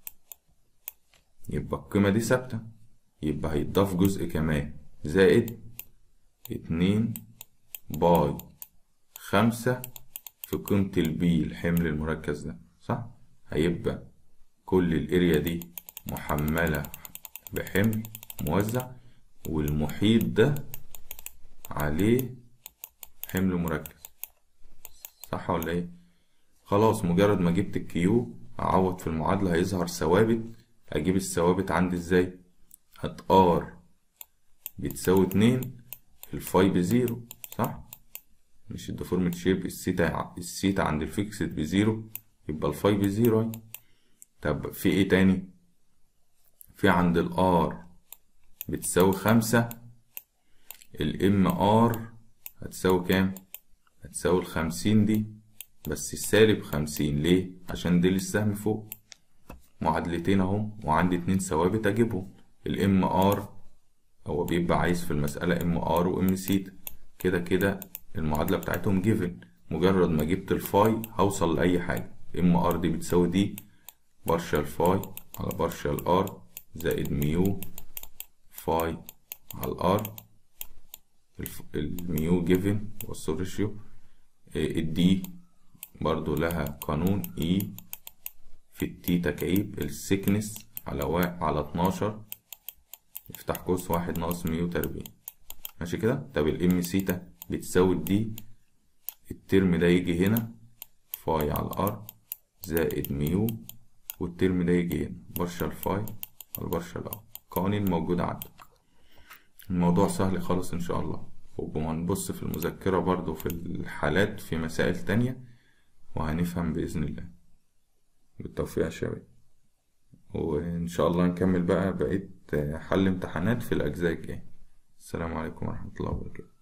يبقى القيمة دي ثابتة يبقى هيتضاف جزء كمان زائد اتنين باي خمسة في قيمة البي الحمل المركز ده صح هيبقى كل الاريا دي محملة بحمل موزع والمحيط ده عليه حمل مركز صح ولا ايه خلاص مجرد ما جبت الكيو اعوض في المعادلة هيظهر ثوابت اجيب الثوابت عندي ازاي هت ار بتساوي اتنين الفاي بزيرو صح مش الديفورمت شيب السيتا السيتا عند الفيكسد بزيرو يبقى الفاي بزيرو اهي طب في ايه تاني في عند الار بتساوي خمسة الام ار هتساوي كام هتساوي الخمسين دي بس السالب خمسين ليه عشان دي السهم فوق معادلتين اهم وعندي اتنين ثوابت اجيبهم الام ار هو بيبقى عايز في المسألة ام ار وام سيتا كده كده المعادلة بتاعتهم جيفن مجرد ما جبت الفاي هوصل لأي حاجة ام ار دي بتساوي دي بارشال فاي على بارشال ار زائد ميو فاي على الار الف- الميو جيفن والسو ريشيو الدي برضو لها قانون اي في التي تكعيب السكنس على وا... على اتناشر افتح قوس واحد ناقص ميو تربيع ماشي كده طب الام سيتا بتساوي الدي الترم ده يجي هنا فاي على الار زائد ميو والترم ده يجي هنا بارشال فاي على بارشال ار قوانين موجودة عندك الموضوع سهل خالص ان شاء الله وبما نبص في المذكرة برضو في الحالات في مسائل تانية وهنفهم بإذن الله بالتوفيق يا شباب وإن شاء الله نكمل بقى بقية حل امتحانات في الأجزاء الجاية السلام عليكم ورحمة الله وبركاته